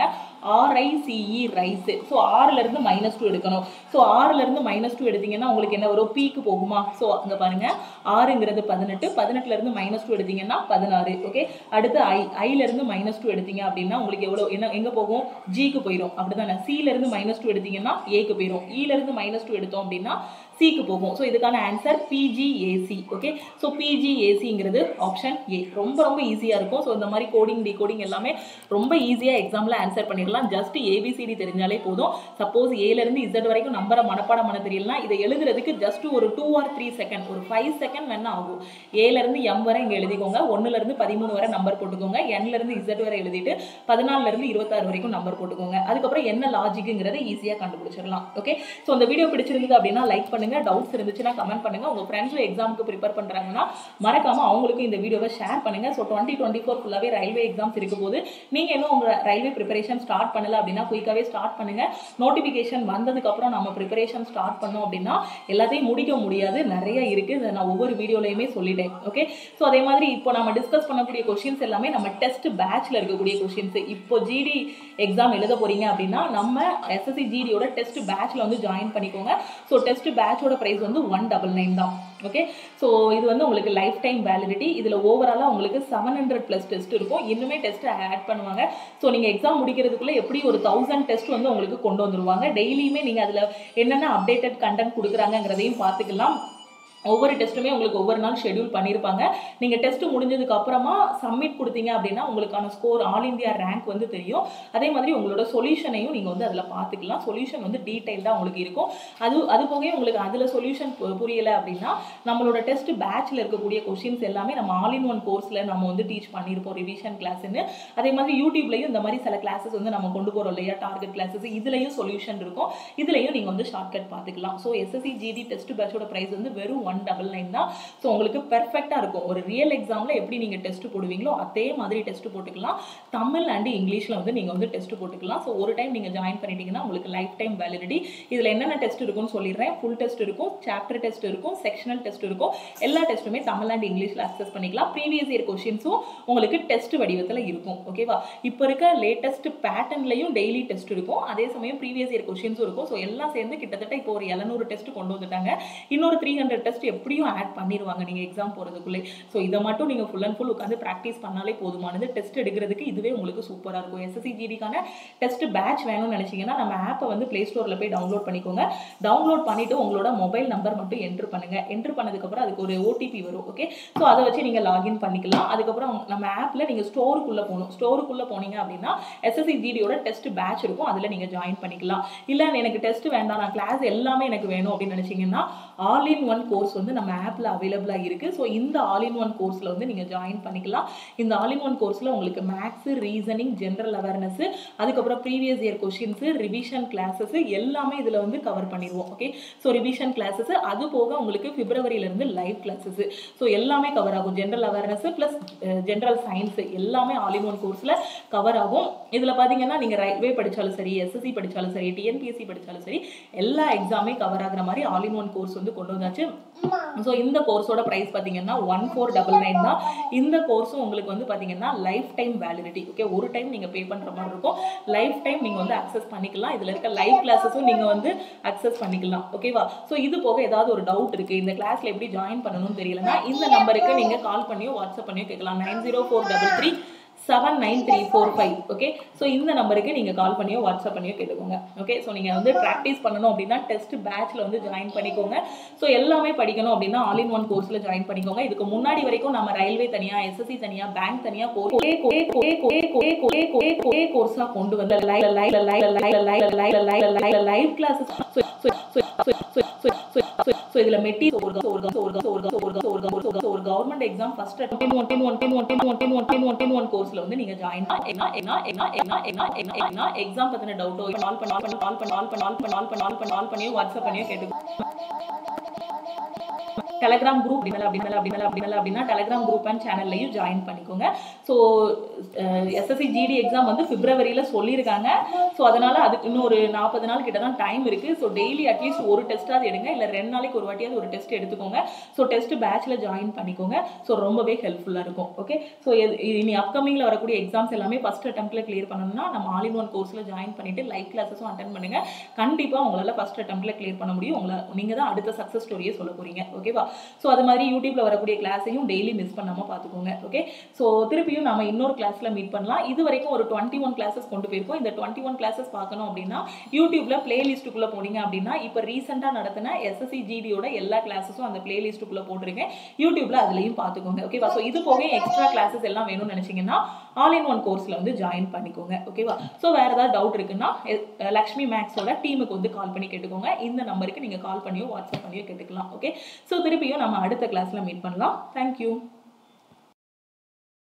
ஆர்ஐசிஇ ரைஸ் ஸோ ஆறுல இருந்து மைனஸ் டூ எடுக்கணும் ஸோ ஆறுல இருந்து மைனஸ் டூ எடுத்தீங்கன்னா உங்களுக்கு என்ன வரும் பீக்கு போகுமா ஸோ அங்க பாருங்க ஆறுங்கிறது பதினெட்டு பதினெட்டுல இருந்து மைனஸ் டூ எடுத்தீங்கன்னா பதினாறு ஓகே அடுத்து ஐ ஐல இருந்து மைனஸ் டூ எடுத்தீங்க அப்படின்னா உங்களுக்கு எவ்வளோ என்ன எங்க போகும் ஜிக்கு போயிடும் அப்படிதானே சில இருந்து மைனஸ் டூ எடுத்தீங்கன்னா ஏக்கு போயிடும் ஈல இருந்து மைனஸ் டூ எடுத்தோம் அப்படின்னா சிக்கு போகும் ஸோ இதுக்கான ஆன்சர் பிஜிஏசி ஓகே ஸோ பிஜிஏசிங்கிறது ஆப்ஷன் ஏ ரொம்ப ரொம்ப ஈஸியாக இருக்கும் ஸோ இந்த மாதிரி கோடிங் டிகோடிங் எல்லாமே ரொம்ப ஈஸியாக எக்ஸாமில் ஆன்சர் பண்ணிடலாம் ஜஸ்ட் ஏபிசிடி தெரிஞ்சாலே போதும் சப்போஸ் ஏலேருந்து இசட் வரைக்கும் நம்பரை மனப்பாடம் பண்ண தெரியலனா இதை எழுதுறதுக்கு ஜஸ்ட் ஒரு டூ ஆர் த்ரீ செகண்ட் ஒரு ஃபைவ் செகண்ட் வேணா ஆகும் ஏலேருந்து எம் வரை இங்கே எழுதிக்கோங்க ஒன்றுலேருந்து பதிமூணு வரை நம்பர் போட்டுக்கோங்க என்லேருந்து இசட் வரை எழுதிட்டு பதினாலுலேருந்து இருபத்தாறு வரைக்கும் நம்பர் போட்டுக்கோங்க அதுக்கப்புறம் என்ன லாஜிக்குங்கிறத ஈஸியாக கண்டுபிடிச்சிடலாம் ஓகே ஸோ இந்த வீடியோ பிடிச்சிருந்தது அப்படின்னா லைக் பண்ணுங்க டவுட்ஸ் இருந்துச்சுன்னா கமெண்ட் பண்ணுங்க உங்க ஃப்ரெண்ட்ஸும் எக்ஸாமுக்கு ப்ரிப்பேர் பண்றாங்கன்னா மறக்காம அவங்களுக்கும் இந்த வீடியோவை ஷேர் பண்ணுங்க ஸோ டுவெண்ட்டி டுவெண்ட்டி ஃபோர் ஃபுல்லாகவே ரயில்வே எக்ஸாம்ஸ் இருக்கும் போது நீங்க இன்னும் உங்க ரயில்வே ப்ரிப்பரேஷன் ஸ்டார்ட் பண்ணல அப்படின்னா குயிக்காகவே ஸ்டார்ட் பண்ணுங்க நோட்டிஃபிகேஷன் வந்ததுக்கு அப்புறம் நம்ம ப்ரிப்பரேஷன் ஸ்டார்ட் பண்ணோம் அப்படின்னா எல்லாத்தையும் முடிக்க முடியாது நிறைய இருக்கு இதை நான் ஒவ்வொரு வீடியோலையுமே சொல்லிட்டேன் ஓகே ஸோ அதே மாதிரி இப்போ நம்ம டிஸ்கஸ் பண்ணக்கூடிய கொஷின்ஸ் எல்லாமே நம்ம டெஸ்ட் பேட்ச்ல இருக்கக்கூடிய கொஷின்ஸ் இப்போ ஜிடி எக்ஸாம் எழுத போறீங்க அப்படின்னா நம்ம எஸ்எஸ்சி ஜிடியோட டெஸ்ட் பேட்ச்ல வந்து ஜாயின் பண்ணிக்கோங்க ஸோ டெஸ்ட் பேட்சோட ப்ரைஸ் வந்து ஒன் டபுள் நைன் தான் ஓகே ஸோ இது வந்து உங்களுக்கு லைஃப் டைம் வேலிடிட்டி இதில் ஓவராலாக உங்களுக்கு செவன் ஹண்ட்ரட் ப்ளஸ் டெஸ்ட் இருக்கும் இன்னுமே டெஸ்ட் ஆட் பண்ணுவாங்க ஸோ நீங்கள் எக்ஸாம் முடிக்கிறதுக்குள்ள எப்படி ஒரு தௌசண்ட் டெஸ்ட் வந்து உங்களுக்கு கொண்டு வந்துருவாங்க டெய்லியுமே நீங்கள் அதில் என்னென்ன அப்டேட்டட் கண்டென்ட் கொடுக்குறாங்கங்கிறதையும் பார்த்துக்கலாம் ஒவ்வொரு டெஸ்ட்டுமே உங்களுக்கு ஒவ்வொரு நாள் ஷெட்யூல் பண்ணியிருப்பாங்க நீங்கள் டெஸ்ட் முடிஞ்சதுக்கு அப்புறமா சப்மிட் கொடுத்தீங்க அப்படின்னா உங்களுக்கான ஸ்கோர் ஆல் இந்தியா ரேங்க் வந்து தெரியும் அதே மாதிரி உங்களோட சொல்யூஷனையும் நீங்கள் வந்து அதில் பார்த்துக்கலாம் சொல்யூஷன் வந்து டீட்டெயில்டாக உங்களுக்கு இருக்கும் அது அது போகவே உங்களுக்கு அதில் சொல்யூஷன் புரியலை அப்படின்னா நம்மளோட டெஸ்ட் பேட்ச்ல இருக்கக்கூடிய கொஷின்ஸ் எல்லாமே நம்ம ஆல் இன் ஒன் கோர்ஸில் நம்ம வந்து டீச் பண்ணியிருப்போம் ரிவிஷன் கிளாஸ்ன்னு அதே மாதிரி யூடியூப்லையும் இந்த மாதிரி சில கிளாஸஸ் வந்து நம்ம கொண்டு போகிறோம் இல்லையா டார்கெட் கிளாஸஸ் இதுலையும் சொல்யூஷன் இருக்கும் இதுலையும் நீங்கள் வந்து ஷார்ட்கட் பார்த்துக்கலாம் ஸோ எஸ்எஸ்சி ஜிடி டெஸ்ட் பேட்சோட ப்ரைஸ் வந்து வெறும் ஒன் டபுள் நைன் தான் ஸோ உங்களுக்கு பெர்ஃபெக்டாக இருக்கும் ஒரு ரியல் எக்ஸாமில் எப்படி நீங்கள் டெஸ்ட் போடுவீங்களோ அதே மாதிரி டெஸ்ட் போட்டுக்கலாம் தமிழ் அண்ட் இங்கிலீஷில் வந்து நீங்கள் வந்து டெஸ்ட் போட்டுக்கலாம் ஸோ ஒரு டைம் நீங்கள் ஜாயின் பண்ணிட்டீங்கன்னா உங்களுக்கு லைஃப் டைம் வேலிடிட்டி இதில் என்னென்ன டெஸ்ட் இருக்கும்னு சொல்லிடுறேன் ஃபுல் டெஸ்ட் இருக்கும் சாப்டர் டெஸ்ட் இருக்கும் செக்ஷனல் டெஸ்ட் இருக்கும் எல்லா டெஸ்ட்டுமே தமிழ் அண்ட் இங்கிலீஷில் அக்சஸ் பண்ணிக்கலாம் ப்ரீவியஸ் இயர் கொஷின்ஸும் உங்களுக்கு டெஸ்ட் வடிவத்தில் இருக்கும் ஓகேவா இப்போ இருக்க லேட்டஸ்ட் பேட்டர்ன்லையும் டெய்லி டெஸ்ட் இருக்கும் அதே சமயம் ப்ரீவியஸ் இயர் கொஷின்ஸும் இருக்கும் ஸோ எல்லாம் சேர்ந்து கிட்டத்தட்ட இப்போ ஒரு எழுநூறு டெஸ்ட் கொண்டு வந்துட்டாங்க இன்னொரு த்ரீ ஹண்ட்ரட் டெஸ்ட் எப்படியும் ஆட் பண்ணிடுவாங்க நீங்கள் எக்ஸாம் போகிறதுக்குள்ளே ஸோ இதை மட்டும் நீங்கள் ஃபுல் அண்ட் ஃபுல் உட்காந்து ப்ராக்டிஸ் பண்ணாலே போதுமானது டெஸ்ட் எடுக்கிறதுக்கு இதுவே உங்களுக்கு சூப்பராக இருக்கும் எஸ்எஸ்சி ஜிடிக்கான டெஸ்ட் பேட்ச் வேணும்னு நினச்சிங்கன்னா நம்ம ஆப்பை வந்து ப்ளே ஸ்டோரில் போய் டவுன்லோட் பண்ணிக்கோங்க டவுன்லோட் பண்ணிவிட்டு உங்களோட மொபைல் நம்பர் மட்டும் என்ட்ரு பண்ணுங்கள் என்ட்ரு பண்ணதுக்கப்புறம் அதுக்கு ஒரு ஓடிபி வரும் ஓகே ஸோ அதை வச்சு நீங்கள் லாகின் பண்ணிக்கலாம் அதுக்கப்புறம் நம்ம ஆப்பில் நீங்கள் ஸ்டோருக்குள்ளே போகணும் ஸ்டோருக்குள்ளே போனீங்க அப்படின்னா எஸ்எஸ்சி ஜிடியோட டெஸ்ட் பேட்ச் இருக்கும் அதில் நீங்கள் ஜாயின் பண்ணிக்கலாம் இல்லை எனக்கு டெஸ்ட் வேண்டாம் நான் கிளாஸ் எல்லாமே எனக்கு வேணும் அப்படின்னு நினச்சிங்கன்னா all in one course course வந்து நம்ம ஆப்பில் அவைலபிளாக இருக்குது ஸோ இந்த ஆல் இன் ஒன் கோர்ஸில் வந்து நீங்கள் ஜாயின் பண்ணிக்கலாம் இந்த ஆல் இன் ஒன் கோர்ஸில் உங்களுக்கு மேக்ஸு ரீசனிங் ஜென்ரல் அவேர்னஸ் அதுக்கப்புறம் previous year questions revision classes எல்லாமே இதில் வந்து கவர் பண்ணிடுவோம் ஓகே ஸோ ரிவிஷன் கிளாஸஸ் அது போக உங்களுக்கு பிப்ரவரியிலேருந்து லைவ் கிளாஸஸ் ஸோ எல்லாமே கவர் ஆகும் general awareness plus general science எல்லாமே ஆல் இன் ஒன் கோர்ஸில் கவர் ஆகும் இதில் பார்த்தீங்கன்னா நீங்கள் ரயில்வே படித்தாலும் சரி எஸ்எஸ்சி படித்தாலும் சரி டிஎன்பிஎஸ்சி படித்தாலும் சரி எல்லா எக்ஸாமே கவர் ஆகுற மாதிரி ஆல் இன் ஒன் கோர்ஸ் வந்து கொண்டு வந்தாச்சு ஸோ இந்த கோர்ஸோட ப்ரைஸ் பார்த்தீங்கன்னா ஒன் ஃபோர் டபுள் நைன் தான் இந்த கோர்ஸும் உங்களுக்கு வந்து பார்த்தீங்கன்னா லைஃப் டைம் வேலிடிட்டி ஓகே ஒரு டைம் நீங்கள் பே பண்ணுற மாதிரி இருக்கும் லைஃப் டைம் நீங்கள் வந்து அக்சஸ் பண்ணிக்கலாம் இதில் இருக்க லைவ் கிளாஸஸும் நீங்கள் வந்து அக்சஸ் பண்ணிக்கலாம் ஓகேவா ஸோ இது போக ஏதாவது ஒரு டவுட் இருக்குது இந்த கிளாஸில் எப்படி ஜாயின் பண்ணணும்னு தெரியலனா இந்த நம்பருக்கு நீங்கள் கால் பண்ணியோ வாட்ஸ்அப் பண்ணியோ கேட்கலாம் nine zero four double three seven nine three four five okay so இந்த நம்பருக்கு நீங்கள் கால் பண்ணியோ வாட்ஸ்அப் பண்ணியோ கேட்டுக்கோங்க ஓகே ஸோ நீங்கள் வந்து ப்ராக்டிஸ் பண்ணணும் அப்படின்னா டெஸ்ட் பேட்ச்சில் வந்து ஜாயின் பண்ணிக்கோங்க ஸோ எல்லாமே படிக்கணும் அப்படின்னா ஆல் இன் ஒன் கோர்ஸில் ஜாயின் பண்ணிக்கோங்க இதுக்கு முன்னாடி வரைக்கும் நம்ம ரயில்வே தனியாக எஸ்எஸ்சி தனியாக பேங்க் தனியாக கோர்ஸ் ஒரே ஒரே ஒரே ஒரே ஒரே ஒரே ஒரே ஒரே கோர்ஸாக கொண்டு வந்து live live live live live live live live live classes so so so so so so so so இதில் மெட்டி ஒரு ஒரு ஒரு ஒரு ஒரு ஒரு ஒரு government exam first ten one ten one ten one ten one ten one ten one ten one கோர்ஸில் வந்து நீங்கள் ஜாயின் என்ன என்ன என்ன என்ன என்ன என்ன என்ன எக்ஸாம் பற்றின டவுட்டோ கால் பண்ணி கால் பண்ணி கால் பண்ணி கால் பண்ணி கால் பண்ணி கால் பண்ணி கால் பண்ணி கால் பண்ணியோ வாட்ஸ்அப் பண்ணியோ கேட்டு டெலகிராம் குரூப் அப்படின்னா அப்படின்னா அப்படின்னா அப்படின்னா அப்படின்னா டெலகிராம் குரூப் அண்ட் சேனல்லையும் ஜாயின் பண்ணிக்கோங்க ஸோ எஸ்எஸ்சி ஜிடி எக்ஸாம் வந்து பிப்ரவரியில் சொல்லியிருக்காங்க ஸோ அதனால் அதுக்கு இன்னும் ஒரு நாற்பது நாள் கிட்ட தான் டைம் இருக்குது ஸோ டெய்லி அட்லீஸ்ட் ஒரு டெஸ்ட்டாவது எடுங்க இல்லை ரெண்டு நாளைக்கு ஒரு வாட்டியாவது ஒரு டெஸ்ட் எடுத்துக்கோங்க ஸோ டெஸ்ட் பேட்சில் ஜாயின் பண்ணிக்கோங்க ஸோ ரொம்பவே ஹெல்ப்ஃபுல்லாக இருக்கும் ஓகே ஸோ இனி அப்கமிங்கில் வரக்கூடிய எக்ஸாம்ஸ் எல்லாமே ஃபஸ்ட் அட்டம்ப்டில் கிளியர் பண்ணணும்னா நம்ம ஆல் இன் ஒன் கோர்ஸில் ஜாயின் பண்ணிவிட்டு லைவ் கிளாஸஸும் அட்டன் பண்ணுங்கள் கண்டிப்பாக உங்களால் ஃபஸ்ட் அட்டம்ப்டில் கிளியர் பண்ண முடியும் உங்களை நீங்கள் தான் அடுத்த சக்ஸஸ் ஸ்டோரியை சொல்ல போகிறீங்க ஓகேவா ஸோ அது மாதிரி யூடியூப்ல வரக்கூடிய கிளாஸையும் டெய்லி மிஸ் பண்ணாமல் பார்த்துக்கோங்க ஓகே ஸோ திருப்பியும் நம்ம இன்னொரு கிளாஸில் மீட் பண்ணலாம் இது வரைக்கும் ஒரு டுவெண்ட்டி ஒன் கிளாஸஸ் கொண்டு போயிருக்கோம் இந்த டுவெண்ட்டி ஒன் கிளாஸஸ் பார்க்கணும் அப்படின்னா யூடியூப்ல பிளேலிஸ்ட்டுக்குள்ளே போனீங்க அப்படின்னா இப்போ ரீசெண்டாக நடத்தின எஸ்எஸ்சி ஜிடியோட எல்லா கிளாஸஸும் அந்த பிளேலிஸ்ட்டுக்குள்ளே போட்டிருக்கேன் யூடியூப்ல அதுலையும் பார்த்துக்கோங்க ஓகேவா ஸோ இது போக எக்ஸ்ட்ரா கிளாஸஸ் எல்லாம் வேணும்னு நினச்சிங்கன்னா ஆல் இன் ஒன் கோர்ஸில் வந்து ஜாயின் பண்ணிக்கோங்க ஓகேவா ஸோ வேறு ஏதாவது டவுட் இருக்குன்னா லக்ஷ்மி மேக்ஸோட டீமுக்கு வந்து கால் பண்ணி கேட்டுக்கோங்க இந்த நம்பருக்கு நீங்கள் கால் பண்ணியோ வாட்ஸ்அப் பண்ணியோ கேட்டுக்கலாம் ஓகே ஸோ திருப்பியும் நம்ம அடுத்த கிளாஸில் மீட் பண்ணலாம் தேங்க்யூ